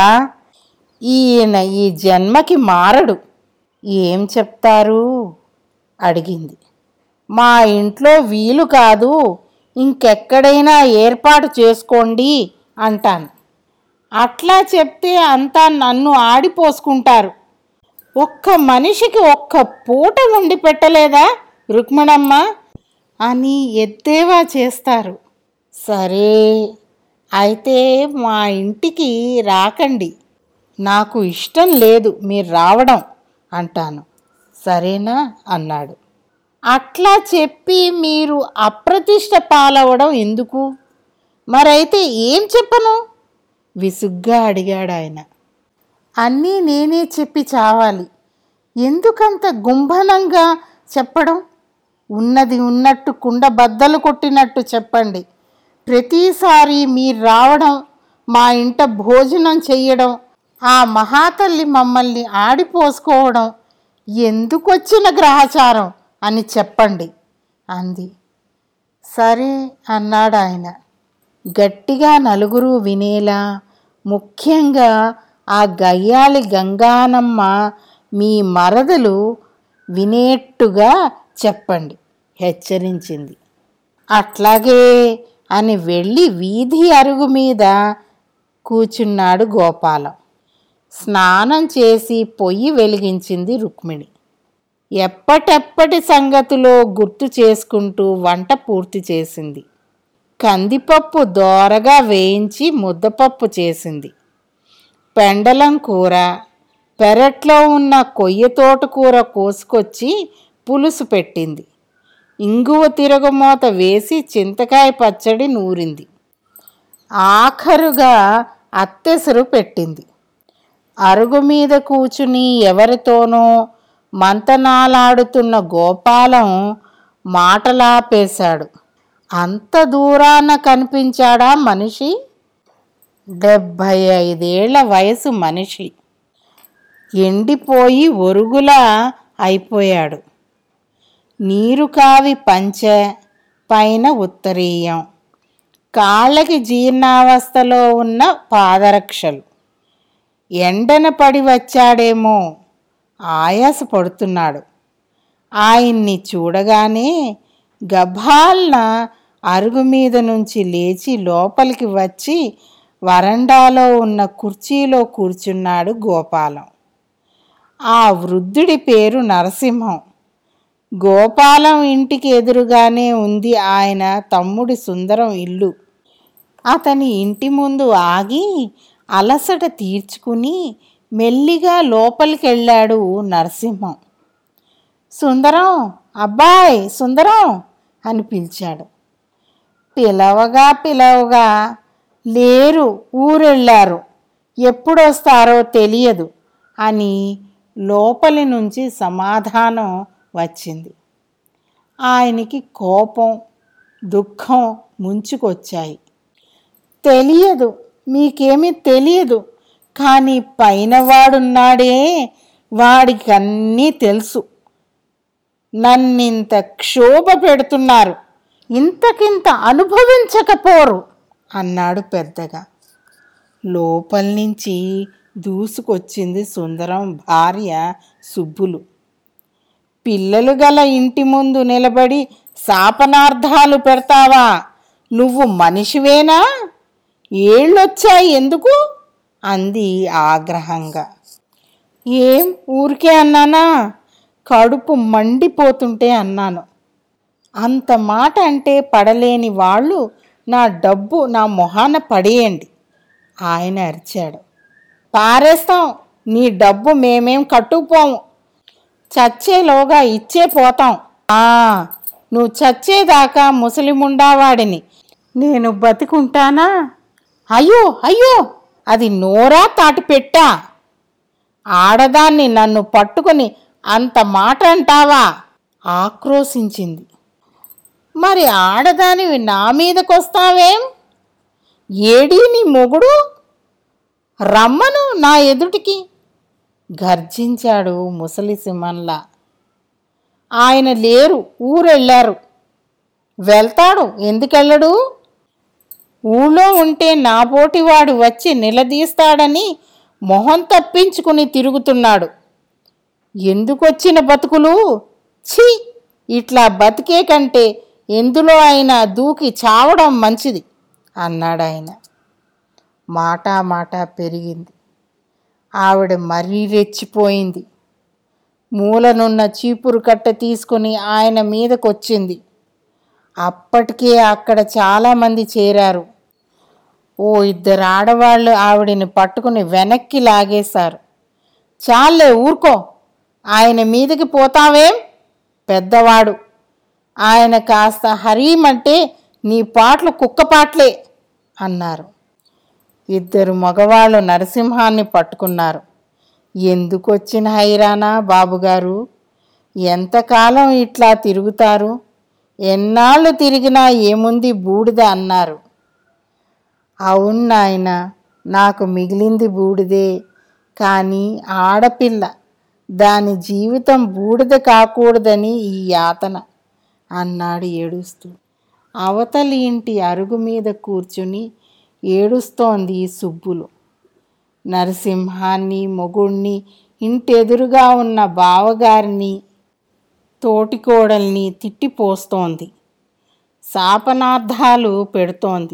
ఈయన ఈ జన్మకి మారడు ఏం చెప్తారు అడిగింది మా ఇంట్లో వీలు కాదు ఇంకెక్కడైనా ఏర్పాటు చేసుకోండి అంటాను అట్లా చెప్తే అంతా నన్ను ఆడిపోసుకుంటారు ఒక్క మనిషికి ఒక్క పూట వండి పెట్టలేదా రుక్మణమ్మ అని ఎద్దేవా చేస్తారు సరే అయితే మా ఇంటికి రాకండి నాకు ఇష్టం లేదు మీరు రావడం అంటాను సరేనా అన్నాడు అట్లా చెప్పి మీరు అప్రతిష్ట పాలవడం ఎందుకు మరైతే ఏం చెప్పను విసుగ్గా అడిగాడు ఆయన అన్నీ నేనే చెప్పి చావాలి ఎందుకంత గుంభనంగా చెప్పడం ఉన్నది ఉన్నట్టు కుండ బద్దలు కొట్టినట్టు చెప్పండి ప్రతిసారి మీరు రావడం మా ఇంట భోజనం చెయ్యడం ఆ మహాతల్లి మమ్మల్ని ఆడిపోసుకోవడం ఎందుకొచ్చిన గ్రహచారం అని చెప్పండి అంది సరే అన్నాడు ఆయన గట్టిగా నలుగురు వినేలా ముఖ్యంగా ఆ గయ్యాలి గంగానమ్మ మీ మరదలు వినేట్టుగా చెప్పండి హెచ్చరించింది అట్లాగే అని వెళ్ళి వీధి అరుగు మీద కూచున్నాడు గోపాలం స్నానం చేసి పొయ్యి వెలిగించింది రుక్మిణి ఎప్పటెప్పటి సంగతిలో గుర్తు చేసుకుంటూ వంట పూర్తి చేసింది కందిపప్పు దోరగా వేయించి ముద్దపప్పు చేసింది పెండలం కూర పెరట్లో ఉన్న కొయ్య తోటకూర కోసుకొచ్చి పులుసు పెట్టింది ఇంగువ తిరగమూత వేసి చింతకాయ పచ్చడి నూరింది ఆఖరుగా అత్తెసరు పెట్టింది అరుగు మీద కూచుని ఎవరితోనో మంతనాలాడుతున్న గోపాలం మాటలాపేశాడు అంత దూరాన కనిపించాడా మనిషి డెబ్భై ఐదేళ్ల వయసు మనిషి ఎండిపోయి ఒరుగులా అయిపోయాడు నీరు కావి పంచె పైన ఉత్తరీయం కాళ్ళకి జీర్ణావస్థలో ఉన్న పాదరక్షలు ఎండన పడి వచ్చాడేమో ఆయాస పడుతున్నాడు ఆయన్ని చూడగానే గభాల్న అరుగు మీద నుంచి లేచి లోపలికి వచ్చి వరండాలో ఉన్న కుర్చీలో కూర్చున్నాడు గోపాలం ఆ వృద్ధుడి పేరు నరసింహం గోపాలం ఇంటికి ఎదురుగానే ఉంది ఆయన తమ్ముడి సుందరం ఇల్లు అతని ఇంటి ముందు ఆగి అలసట తీర్చుకుని మెల్లిగా లోపలికి వెళ్ళాడు నరసింహం సుందరం అబ్బాయ్ సుందరం అని పిలిచాడు పిలవగా పిలవగా లేరు ఊరెళ్ళారు ఎప్పుడొస్తారో తెలియదు అని లోపలి నుంచి సమాధానం వచ్చింది ఆయనకి కోపం దుఃఖం ముంచుకొచ్చాయి తెలియదు మీకేమీ తెలియదు కానీ పైన వాడున్నాడే వాడికి అన్నీ తెలుసు నన్నింత క్షోభ పెడుతున్నారు ఇంతకింత అనుభవించకపోరు అన్నాడు పెద్దగా లోపల నుంచి దూసుకొచ్చింది సుందరం భార్య సుబ్బులు పిల్లలు గల ఇంటి ముందు నిలబడి శాపనార్థాలు పెడతావా నువ్వు మనిషివేనా ఏళ్ళొచ్చాయి ఎందుకు అంది ఆగ్రహంగా ఏం ఊరికే అన్నానా కడుపు మండిపోతుంటే అన్నాను అంత మాట అంటే పడలేని వాళ్ళు నా డబ్బు నా మొహాన పడేయండి ఆయన అరిచాడు పారేస్తాం నీ డబ్బు మేమేం కట్టుకుపోము చచ్చేలోగా ఇచ్చే పోతాం ఆ నువ్వు చచ్చేదాకా ముసలిముండావాడిని నేను బతికుంటానా అయ్యో అయ్యో అది నోరా తాటి పెట్టా ఆడదాన్ని నన్ను పట్టుకొని అంత మాట అంటావా ఆక్రోశించింది మరి ఆడదానివి నా మీదకొస్తావేం ఏడీ నీ మొగుడు రమ్మను నా ఎదుటికి గర్జించాడు ముసలి సింహంలా ఆయన లేరు ఊరెళ్ళారు వెళ్తాడు ఎందుకెళ్ళడు ఊళ్ళో ఉంటే నా పోటీవాడు వచ్చి నిలదీస్తాడని మొహం తప్పించుకుని తిరుగుతున్నాడు ఎందుకొచ్చిన బతుకులు ఛీ ఇట్లా బతికే కంటే ఎందులో అయినా దూకి చావడం మంచిది అన్నాడు ఆయన మాట మాట పెరిగింది ఆవిడ మరీ రెచ్చిపోయింది మూలనున్న చీపురు కట్ట తీసుకుని ఆయన మీదకొచ్చింది అప్పటికే అక్కడ చాలామంది చేరారు ఓ ఇద్దరు ఆడవాళ్ళు ఆవిడని పట్టుకుని వెనక్కి లాగేశారు చాలే ఊరుకో ఆయన మీదకి పోతావేం పెద్దవాడు ఆయన కాస్త హరీమంటే నీ పాటలు కుక్కపాట్లే అన్నారు ఇద్దరు మగవాళ్ళు నరసింహాన్ని పట్టుకున్నారు ఎందుకు వచ్చిన హైరానా బాబుగారు ఎంతకాలం ఇట్లా తిరుగుతారు ఎన్నాళ్ళు తిరిగినా ఏముంది బూడిద అన్నారు అవును నాయన నాకు మిగిలింది బూడిదే కానీ ఆడపిల్ల దాని జీవితం బూడిద కాకూడదని ఈ యాతన అన్నాడు ఏడుస్తూ అవతలి ఇంటి అరుగు మీద కూర్చుని ఏడుస్తోంది సుబ్బులు నరసింహాన్ని మొగుణ్ణి ఇంటెదురుగా ఉన్న బావగారిని తోటికోడల్ని తిట్టిపోస్తోంది శాపనార్థాలు పెడుతోంది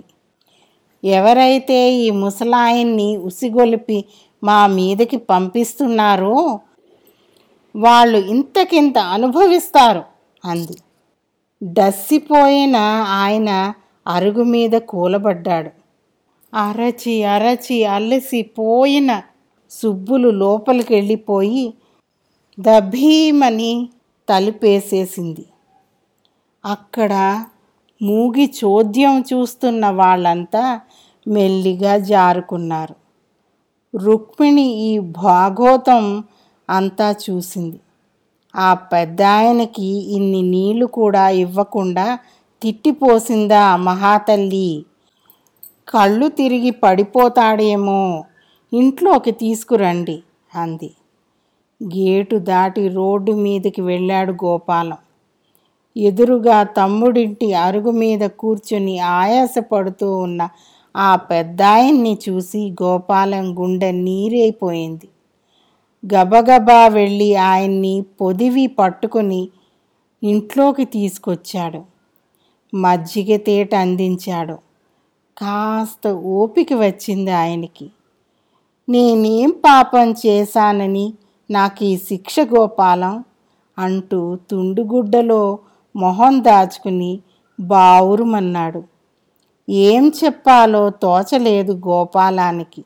ఎవరైతే ఈ ముసలాయన్ని ఉసిగొలిపి మా మీదకి పంపిస్తున్నారో వాళ్ళు ఇంతకింత అనుభవిస్తారు అంది డస్సిపోయిన ఆయన అరుగు మీద కూలబడ్డాడు అరచి అరచి అలసి పోయిన సుబ్బులు లోపలికి వెళ్ళిపోయి దభీమని తలుపేసేసింది అక్కడ మూగి చోద్యం చూస్తున్న వాళ్ళంతా మెల్లిగా జారుకున్నారు రుక్మిణి ఈ భాగోతం అంతా చూసింది ఆ పెద్ద ఆయనకి ఇన్ని నీళ్లు కూడా ఇవ్వకుండా తిట్టిపోసిందా ఆ మహాతల్లి కళ్ళు తిరిగి పడిపోతాడేమో ఇంట్లోకి తీసుకురండి అంది గేటు దాటి రోడ్డు మీదకి వెళ్ళాడు గోపాలం ఎదురుగా తమ్ముడింటి అరుగు మీద కూర్చుని ఆయాసపడుతూ ఉన్న ఆ పెద్దాయన్ని చూసి గోపాలం గుండె నీరైపోయింది గబగబా వెళ్ళి ఆయన్ని పొదివి పట్టుకుని ఇంట్లోకి తీసుకొచ్చాడు మజ్జిగ తేట అందించాడు కాస్త ఓపిక వచ్చింది ఆయనకి నేనేం పాపం చేశానని నాకు ఈ శిక్ష గోపాలం అంటూ తుండుగుడ్డలో మొహం దాచుకుని బావురుమన్నాడు ఏం చెప్పాలో తోచలేదు గోపాలానికి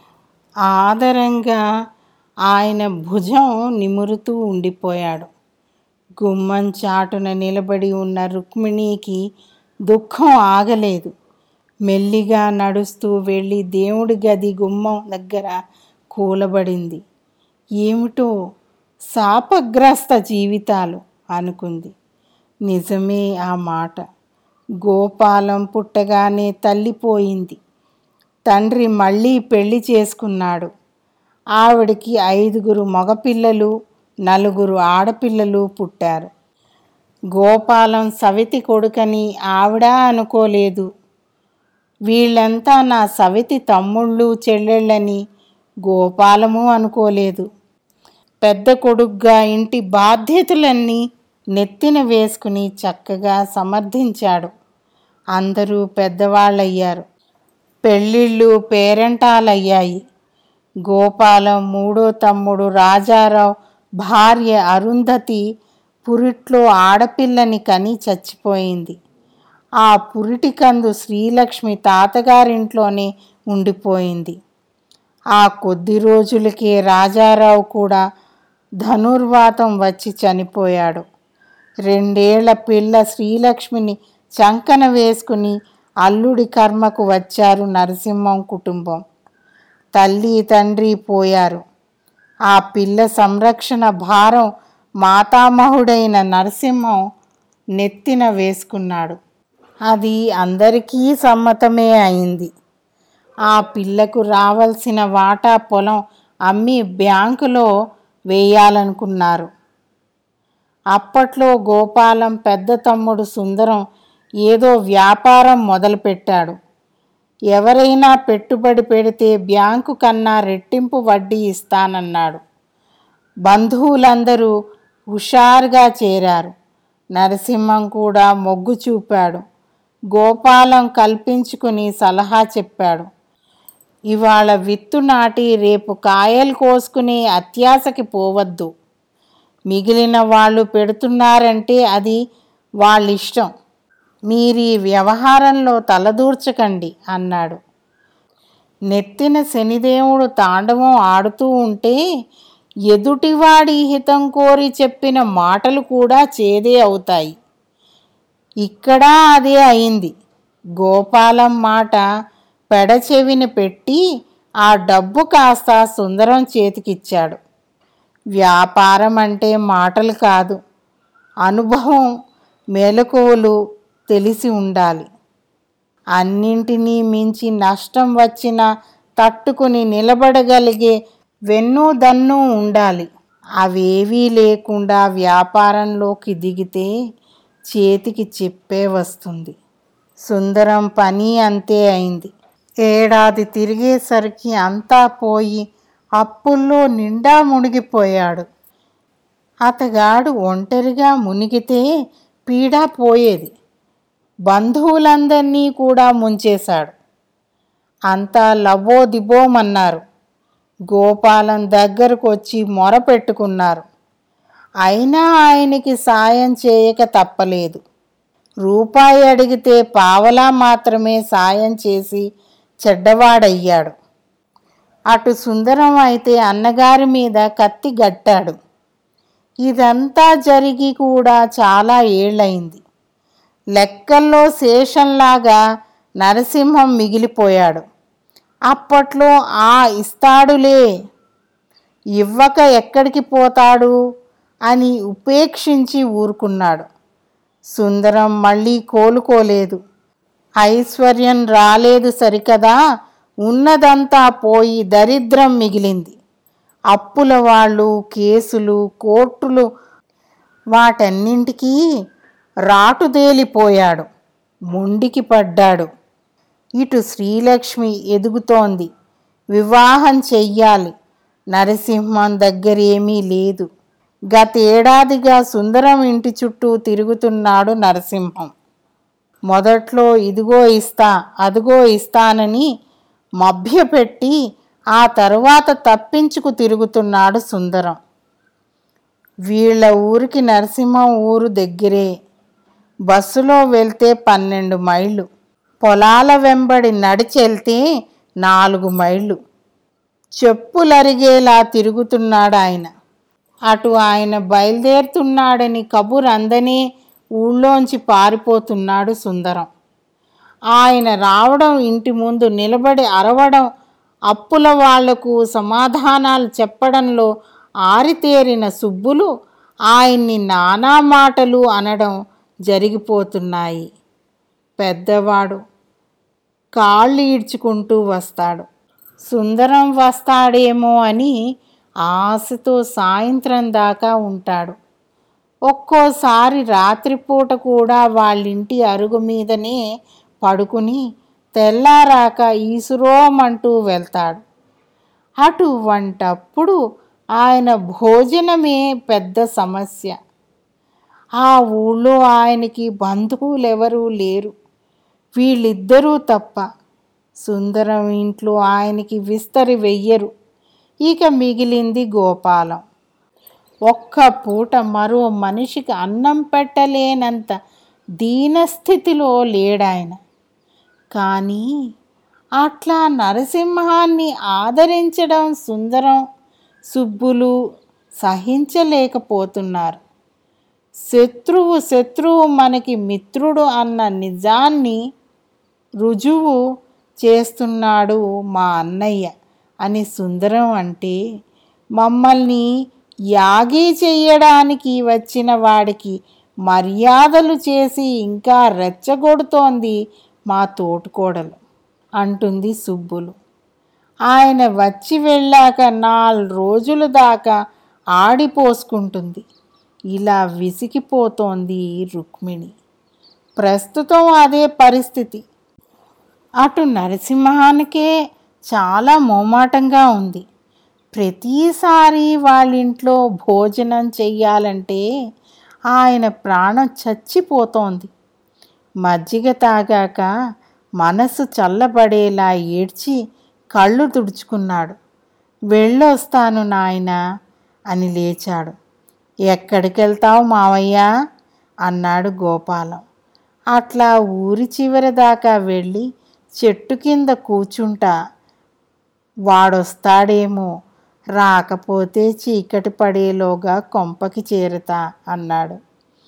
ఆదరంగా ఆయన భుజం నిమురుతూ ఉండిపోయాడు గుమ్మం చాటున నిలబడి ఉన్న రుక్మిణికి దుఃఖం ఆగలేదు మెల్లిగా నడుస్తూ వెళ్ళి దేవుడి గది గుమ్మం దగ్గర కూలబడింది ఏమిటో శాపగ్రస్త జీవితాలు అనుకుంది నిజమే ఆ మాట గోపాలం పుట్టగానే తల్లిపోయింది తండ్రి మళ్ళీ పెళ్లి చేసుకున్నాడు ఆవిడికి ఐదుగురు మగపిల్లలు నలుగురు ఆడపిల్లలు పుట్టారు గోపాలం సవితి కొడుకని ఆవిడ అనుకోలేదు వీళ్ళంతా నా సవితి తమ్ముళ్ళు చెల్లెళ్ళని గోపాలము అనుకోలేదు పెద్ద కొడుగ్గా ఇంటి బాధ్యతలన్నీ నెత్తిన వేసుకుని చక్కగా సమర్థించాడు అందరూ పెద్దవాళ్ళయ్యారు పెళ్ళిళ్ళు పేరెంటాలయ్యాయి గోపాలం మూడో తమ్ముడు రాజారావు భార్య అరుంధతి పురిట్లో ఆడపిల్లని కని చచ్చిపోయింది ఆ పురిటికందు శ్రీలక్ష్మి తాతగారింట్లోనే ఉండిపోయింది ఆ కొద్ది రోజులకే రాజారావు కూడా ధనుర్వాతం వచ్చి చనిపోయాడు రెండేళ్ల పిల్ల శ్రీలక్ష్మిని చంకన వేసుకుని అల్లుడి కర్మకు వచ్చారు నరసింహం కుటుంబం తల్లి తండ్రి పోయారు ఆ పిల్ల సంరక్షణ భారం మాతామహుడైన నరసింహం నెత్తిన వేసుకున్నాడు అది అందరికీ సమ్మతమే అయింది ఆ పిల్లకు రావాల్సిన వాటా పొలం అమ్మి బ్యాంకులో వేయాలనుకున్నారు అప్పట్లో గోపాలం పెద్ద తమ్ముడు సుందరం ఏదో వ్యాపారం మొదలుపెట్టాడు ఎవరైనా పెట్టుబడి పెడితే బ్యాంకు కన్నా రెట్టింపు వడ్డీ ఇస్తానన్నాడు బంధువులందరూ హుషారుగా చేరారు నరసింహం కూడా మొగ్గు చూపాడు గోపాలం కల్పించుకుని సలహా చెప్పాడు ఇవాళ విత్తు నాటి రేపు కాయలు కోసుకునే అత్యాశకి పోవద్దు మిగిలిన వాళ్ళు పెడుతున్నారంటే అది వాళ్ళ ఇష్టం మీరు ఈ వ్యవహారంలో తలదూర్చకండి అన్నాడు నెత్తిన శనిదేవుడు తాండవం ఆడుతూ ఉంటే ఎదుటివాడి హితం కోరి చెప్పిన మాటలు కూడా చేదే అవుతాయి ఇక్కడ అదే అయింది గోపాలం మాట పెడచెవిన పెట్టి ఆ డబ్బు కాస్త సుందరం చేతికిచ్చాడు వ్యాపారం అంటే మాటలు కాదు అనుభవం మెలకువలు తెలిసి ఉండాలి అన్నింటినీ మించి నష్టం వచ్చినా తట్టుకుని నిలబడగలిగే వెన్ను దన్ను ఉండాలి అవేవీ లేకుండా వ్యాపారంలోకి దిగితే చేతికి చెప్పే వస్తుంది సుందరం పని అంతే అయింది ఏడాది తిరిగేసరికి అంతా పోయి అప్పుల్లో నిండా మునిగిపోయాడు అతగాడు ఒంటరిగా మునిగితే పీడ పోయేది బంధువులందరినీ కూడా ముంచేశాడు అంతా లబో దిబోమన్నారు గోపాలం దగ్గరకు వచ్చి మొర పెట్టుకున్నారు అయినా ఆయనకి సాయం చేయక తప్పలేదు రూపాయి అడిగితే పావలా మాత్రమే సాయం చేసి చెడ్డవాడయ్యాడు అటు సుందరం అయితే అన్నగారి మీద కత్తి గట్టాడు ఇదంతా జరిగి కూడా చాలా ఏళ్ళయింది లెక్కల్లో శేషంలాగా నరసింహం మిగిలిపోయాడు అప్పట్లో ఆ ఇస్తాడులే ఇవ్వక ఎక్కడికి పోతాడు అని ఉపేక్షించి ఊరుకున్నాడు సుందరం మళ్ళీ కోలుకోలేదు ఐశ్వర్యం రాలేదు సరికదా ఉన్నదంతా పోయి దరిద్రం మిగిలింది అప్పుల వాళ్ళు కేసులు కోర్టులు వాటన్నింటికీ రాటుదేలిపోయాడు మొండికి పడ్డాడు ఇటు శ్రీలక్ష్మి ఎదుగుతోంది వివాహం చెయ్యాలి నరసింహం దగ్గరేమీ లేదు గతేడాదిగా సుందరం ఇంటి చుట్టూ తిరుగుతున్నాడు నరసింహం మొదట్లో ఇదిగో ఇస్తా అదిగో ఇస్తానని మభ్యపెట్టి ఆ తరువాత తప్పించుకు తిరుగుతున్నాడు సుందరం వీళ్ళ ఊరికి నరసింహం ఊరు దగ్గరే బస్సులో వెళ్తే పన్నెండు మైళ్ళు పొలాల వెంబడి నడిచెళ్తే నాలుగు మైళ్ళు చెప్పులరిగేలా తిరుగుతున్నాడు ఆయన అటు ఆయన బయలుదేరుతున్నాడని కబుర్ అందనే ఊళ్ళోంచి పారిపోతున్నాడు సుందరం ఆయన రావడం ఇంటి ముందు నిలబడి అరవడం అప్పుల వాళ్లకు సమాధానాలు చెప్పడంలో ఆరితేరిన సుబ్బులు ఆయన్ని నానా మాటలు అనడం జరిగిపోతున్నాయి పెద్దవాడు కాళ్ళు ఈడ్చుకుంటూ వస్తాడు సుందరం వస్తాడేమో అని ఆశతో సాయంత్రం దాకా ఉంటాడు ఒక్కోసారి రాత్రిపూట కూడా వాళ్ళింటి అరుగు మీదనే పడుకుని తెల్లారాక ఈసురోమంటూ వెళ్తాడు అటువంటప్పుడు ఆయన భోజనమే పెద్ద సమస్య ఆ ఊళ్ళో ఆయనకి బంధువులు ఎవరూ లేరు వీళ్ళిద్దరూ తప్ప సుందరం ఇంట్లో ఆయనకి విస్తరి వెయ్యరు ఇక మిగిలింది గోపాలం ఒక్క పూట మరో మనిషికి అన్నం పెట్టలేనంత దీనస్థితిలో లేడాయన కానీ అట్లా నరసింహాన్ని ఆదరించడం సుందరం సుబ్బులు సహించలేకపోతున్నారు శత్రువు శత్రువు మనకి మిత్రుడు అన్న నిజాన్ని రుజువు చేస్తున్నాడు మా అన్నయ్య అని సుందరం అంటే మమ్మల్ని యాగి చెయ్యడానికి వచ్చిన వాడికి మర్యాదలు చేసి ఇంకా రెచ్చగొడుతోంది మా తోటికోడలు అంటుంది సుబ్బులు ఆయన వచ్చి వెళ్ళాక నాలుగు రోజుల దాకా ఆడిపోసుకుంటుంది ఇలా విసిగిపోతోంది రుక్మిణి ప్రస్తుతం అదే పరిస్థితి అటు నరసింహానికే చాలా మోమాటంగా ఉంది ప్రతిసారి వాళ్ళింట్లో భోజనం చెయ్యాలంటే ఆయన ప్రాణం చచ్చిపోతోంది మజ్జిగ తాగాక మనసు చల్లబడేలా ఏడ్చి కళ్ళు తుడుచుకున్నాడు వెళ్ళొస్తాను నాయనా అని లేచాడు ఎక్కడికి వెళ్తావు మావయ్య అన్నాడు గోపాలం అట్లా ఊరి చివరి దాకా వెళ్ళి చెట్టు కింద కూర్చుంటా వాడొస్తాడేమో రాకపోతే చీకటి పడేలోగా కొంపకి చేరుతా అన్నాడు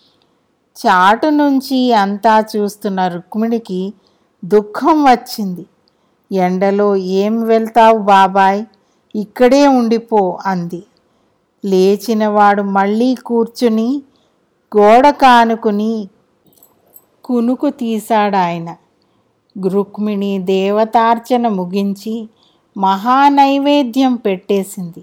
చాటు నుంచి అంతా చూస్తున్న రుక్మిణికి దుఃఖం వచ్చింది ఎండలో ఏం వెళ్తావు బాబాయ్ ఇక్కడే ఉండిపో అంది లేచినవాడు మళ్ళీ కూర్చుని గోడ కానుకుని కునుకు తీశాడాయన రుక్మిణి దేవతార్చన ముగించి మహానైవేద్యం పెట్టేసింది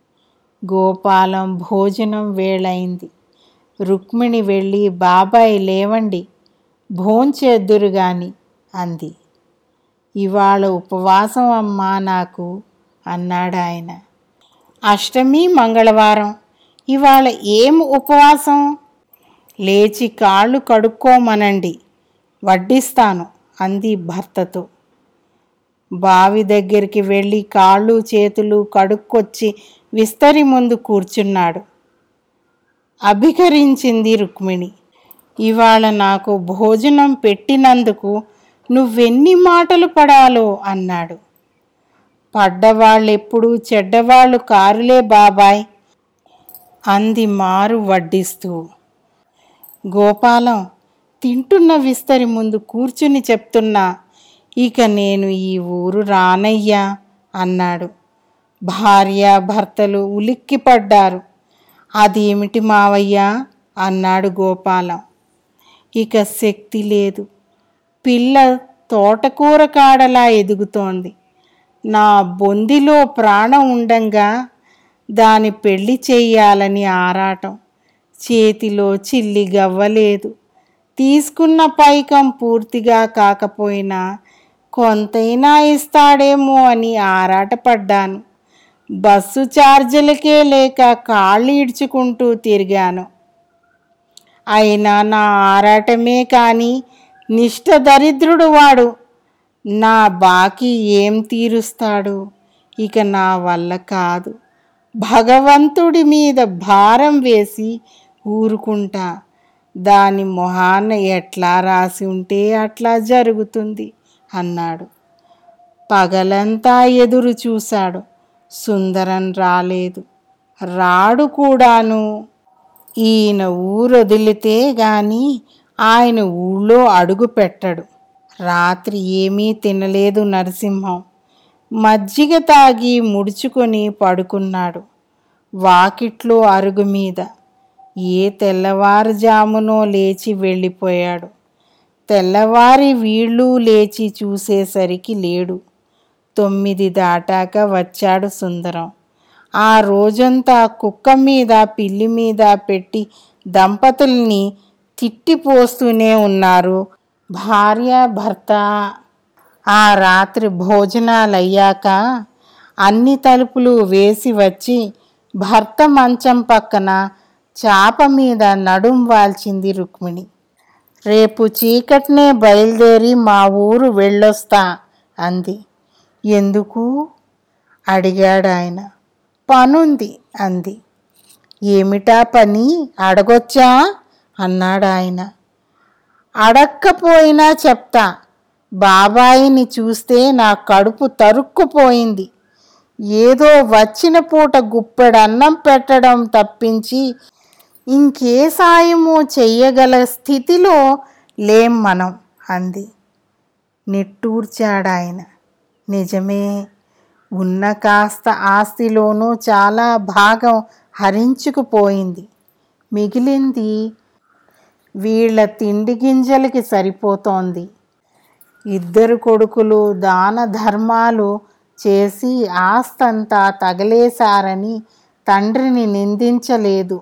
గోపాలం భోజనం వేళైంది రుక్మిణి వెళ్ళి బాబాయ్ లేవండి భోంచేద్దురు గాని అంది ఇవాళ ఉపవాసం అమ్మా నాకు అన్నాడాయన అష్టమి మంగళవారం ఇవాళ ఏం ఉపవాసం లేచి కాళ్ళు కడుక్కోమనండి వడ్డిస్తాను అంది భర్తతో బావి దగ్గరికి వెళ్ళి కాళ్ళు చేతులు కడుక్కొచ్చి విస్తరి ముందు కూర్చున్నాడు అభికరించింది రుక్మిణి ఇవాళ నాకు భోజనం పెట్టినందుకు నువ్వెన్ని మాటలు పడాలో అన్నాడు పడ్డవాళ్ళెప్పుడు చెడ్డవాళ్ళు కారులే బాబాయ్ అంది మారు వడ్డిస్తూ గోపాలం తింటున్న విస్తరి ముందు కూర్చుని చెప్తున్నా ఇక నేను ఈ ఊరు రానయ్యా అన్నాడు భార్య భర్తలు ఉలిక్కిపడ్డారు అదేమిటి మావయ్య అన్నాడు గోపాలం ఇక శక్తి లేదు పిల్ల తోటకూర కాడలా ఎదుగుతోంది నా బొందిలో ప్రాణం ఉండంగా దాని పెళ్లి చెయ్యాలని ఆరాటం చేతిలో చిల్లి గవ్వలేదు తీసుకున్న పైకం పూర్తిగా కాకపోయినా కొంతైనా ఇస్తాడేమో అని ఆరాటపడ్డాను బస్సు ఛార్జీలకే లేక కాళ్ళు ఈడ్చుకుంటూ తిరిగాను అయినా నా ఆరాటమే కానీ నిష్ఠ దరిద్రుడు వాడు నా బాకీ ఏం తీరుస్తాడు ఇక నా వల్ల కాదు భగవంతుడి మీద భారం వేసి ఊరుకుంటా దాని మొహాన ఎట్లా రాసి ఉంటే అట్లా జరుగుతుంది అన్నాడు పగలంతా ఎదురు చూశాడు సుందరం రాలేదు రాడు కూడాను ఈయన ఊరొదిలితే గాని ఆయన ఊళ్ళో అడుగు పెట్టడు రాత్రి ఏమీ తినలేదు నరసింహం మజ్జిగ తాగి ముడుచుకొని పడుకున్నాడు వాకిట్లో అరుగు మీద ఏ తెల్లవారుజామునో లేచి వెళ్ళిపోయాడు తెల్లవారి వీళ్ళు లేచి చూసేసరికి లేడు తొమ్మిది దాటాక వచ్చాడు సుందరం ఆ రోజంతా కుక్క మీద పిల్లి మీద పెట్టి దంపతుల్ని తిట్టిపోస్తూనే ఉన్నారు భార్య భర్త ఆ రాత్రి భోజనాలయ్యాక అన్ని తలుపులు వేసి వచ్చి భర్త మంచం పక్కన చాప మీద నడుం వాల్చింది రుక్మిణి రేపు చీకట్నే బయలుదేరి మా ఊరు వెళ్ళొస్తా అంది ఎందుకు అడిగాడు ఆయన పనుంది అంది ఏమిటా పని అడగొచ్చా అన్నాడు ఆయన అడక్కపోయినా చెప్తా బాబాయిని చూస్తే నా కడుపు తరుక్కుపోయింది ఏదో వచ్చిన పూట గుప్పెడు అన్నం పెట్టడం తప్పించి ఇంకే సాయము చెయ్యగల స్థితిలో లేం మనం అంది నిట్టూర్చాడాయన నిజమే ఉన్న కాస్త ఆస్తిలోనూ చాలా భాగం హరించుకుపోయింది మిగిలింది వీళ్ళ తిండి గింజలకి సరిపోతోంది ఇద్దరు కొడుకులు దాన ధర్మాలు చేసి ఆస్తంతా తగలేశారని తండ్రిని నిందించలేదు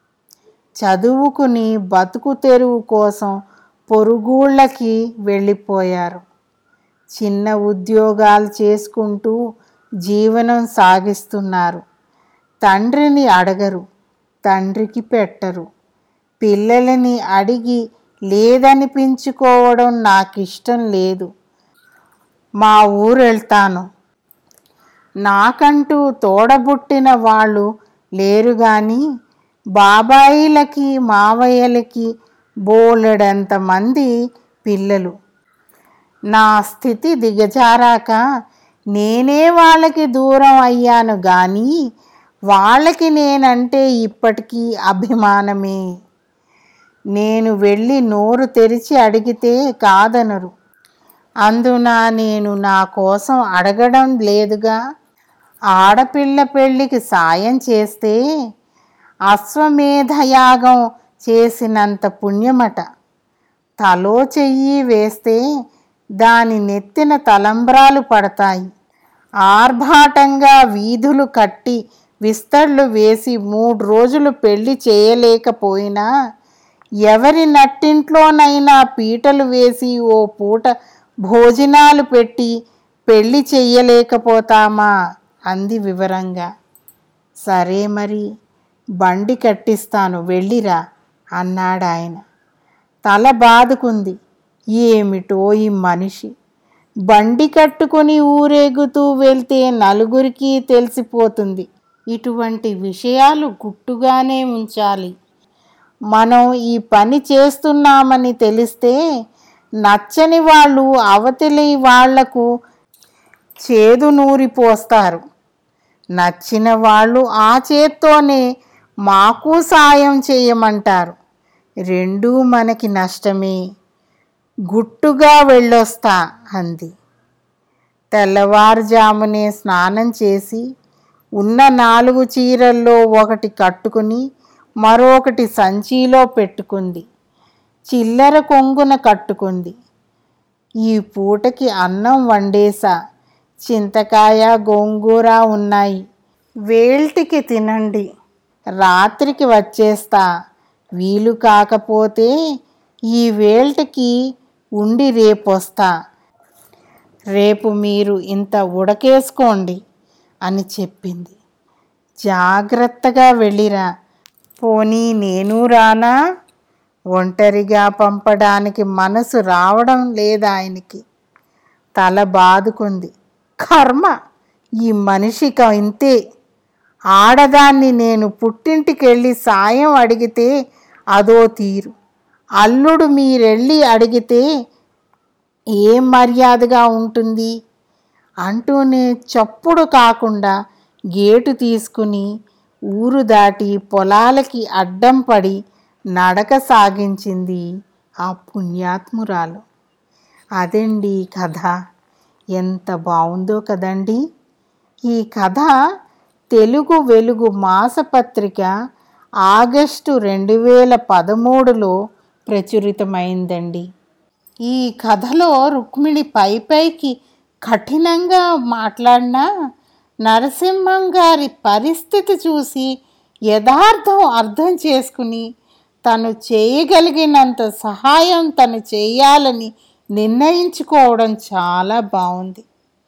చదువుకుని బతుకు తెరువు కోసం పొరుగుళ్ళకి వెళ్ళిపోయారు చిన్న ఉద్యోగాలు చేసుకుంటూ జీవనం సాగిస్తున్నారు తండ్రిని అడగరు తండ్రికి పెట్టరు పిల్లలని అడిగి లేదనిపించుకోవడం నాకు ఇష్టం లేదు మా ఊరు వెళ్తాను నాకంటూ తోడబుట్టిన వాళ్ళు లేరు కానీ బాబాయిలకి మావయ్యలకి బోలెడంత మంది పిల్లలు నా స్థితి దిగజారాక నేనే వాళ్ళకి దూరం అయ్యాను కానీ వాళ్ళకి నేనంటే ఇప్పటికీ అభిమానమే నేను వెళ్ళి నోరు తెరిచి అడిగితే కాదనరు అందున నేను నా కోసం అడగడం లేదుగా ఆడపిల్ల పెళ్ళికి సాయం చేస్తే అశ్వమేధయాగం చేసినంత పుణ్యమట తలో చెయ్యి వేస్తే దాని నెత్తిన తలంబ్రాలు పడతాయి ఆర్భాటంగా వీధులు కట్టి విస్తళ్ళు వేసి మూడు రోజులు పెళ్లి చేయలేకపోయినా ఎవరి నట్టింట్లోనైనా పీటలు వేసి ఓ పూట భోజనాలు పెట్టి పెళ్లి చెయ్యలేకపోతామా అంది వివరంగా సరే మరి బండి కట్టిస్తాను వెళ్ళిరా అన్నాడు ఆయన తల బాదుకుంది ఏమిటో ఈ మనిషి బండి కట్టుకొని ఊరేగుతూ వెళ్తే నలుగురికి తెలిసిపోతుంది ఇటువంటి విషయాలు గుట్టుగానే ఉంచాలి మనం ఈ పని చేస్తున్నామని తెలిస్తే నచ్చని వాళ్ళు అవతలి వాళ్లకు చేదు నూరి పోస్తారు నచ్చిన వాళ్ళు ఆ చేత్తోనే మాకు సాయం చేయమంటారు రెండూ మనకి నష్టమే గుట్టుగా వెళ్ళొస్తా అంది తెల్లవారుజామునే స్నానం చేసి ఉన్న నాలుగు చీరల్లో ఒకటి కట్టుకుని మరొకటి సంచిలో పెట్టుకుంది చిల్లర కొంగున కట్టుకుంది ఈ పూటకి అన్నం వండేసా చింతకాయ గోంగూర ఉన్నాయి వేల్టికి తినండి రాత్రికి వచ్చేస్తా వీలు కాకపోతే ఈ వేల్టికి ఉండి రేపొస్తా రేపు మీరు ఇంత ఉడకేసుకోండి అని చెప్పింది జాగ్రత్తగా వెళ్ళిరా పోనీ నేను రానా ఒంటరిగా పంపడానికి మనసు రావడం లేదు ఆయనకి తల బాదుకుంది కర్మ ఈ మనిషికి ఇంతే ఆడదాన్ని నేను పుట్టింటికెళ్ళి సాయం అడిగితే అదో తీరు అల్లుడు మీరెళ్ళి అడిగితే ఏం మర్యాదగా ఉంటుంది అంటూనే చప్పుడు కాకుండా గేటు తీసుకుని ఊరు దాటి పొలాలకి అడ్డం పడి నడక సాగించింది ఆ పుణ్యాత్మురాలు అదండి కథ ఎంత బాగుందో కదండి ఈ కథ తెలుగు వెలుగు మాసపత్రిక ఆగస్టు రెండు వేల పదమూడులో ప్రచురితమైందండి ఈ కథలో రుక్మిణి పై పైకి కఠినంగా మాట్లాడినా నరసింహం గారి పరిస్థితి చూసి యథార్థం అర్థం చేసుకుని తను చేయగలిగినంత సహాయం తను చేయాలని నిర్ణయించుకోవడం చాలా బాగుంది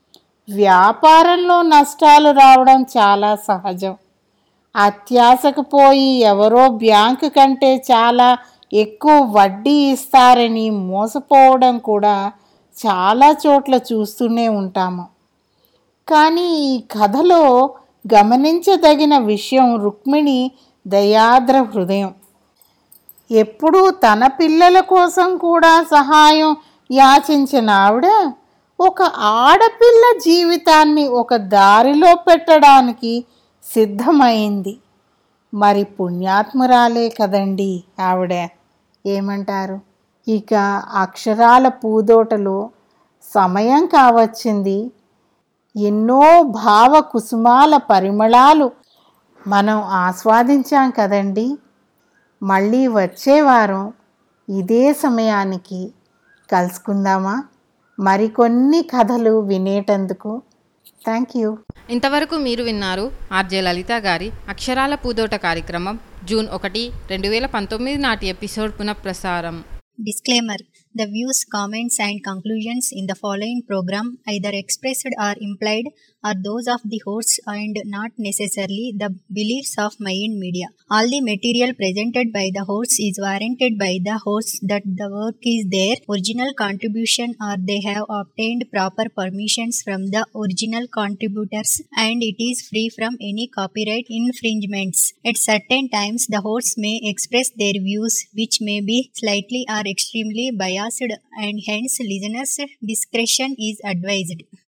వ్యాపారంలో నష్టాలు రావడం చాలా సహజం అత్యాశకు పోయి ఎవరో బ్యాంకు కంటే చాలా ఎక్కువ వడ్డీ ఇస్తారని మోసపోవడం కూడా చాలా చోట్ల చూస్తూనే ఉంటాము కానీ ఈ కథలో గమనించదగిన విషయం రుక్మిణి దయాద్ర హృదయం ఎప్పుడూ తన పిల్లల కోసం కూడా సహాయం యాచించిన ఆవిడ ఒక ఆడపిల్ల జీవితాన్ని ఒక దారిలో పెట్టడానికి సిద్ధమైంది మరి పుణ్యాత్మురాలే కదండి ఆవిడ ఏమంటారు ఇక అక్షరాల పూదోటలో సమయం కావచ్చింది ఎన్నో భావ కుసుమాల పరిమళాలు మనం ఆస్వాదించాం కదండి మళ్ళీ వచ్చే వారం ఇదే సమయానికి కలుసుకుందామా మరికొన్ని కథలు వినేటందుకు థ్యాంక్ యూ ఇంతవరకు మీరు విన్నారు ఆర్జే లలిత గారి అక్షరాల పూదోట కార్యక్రమం జూన్ ఒకటి రెండు వేల పంతొమ్మిది నాటి ఎపిసోడ్ పునఃప్రసారం Disclaimer The views, comments, and conclusions in the following program, either expressed or implied, are those of the hosts and not necessarily the beliefs of Mayan Media. All the material presented by the hosts is warranted by the hosts that the work is their original contribution or they have obtained proper permissions from the original contributors and it is free from any copyright infringements. At certain times, the hosts may express their views which may be slightly or extremely biased and hence listeners' discretion is advised.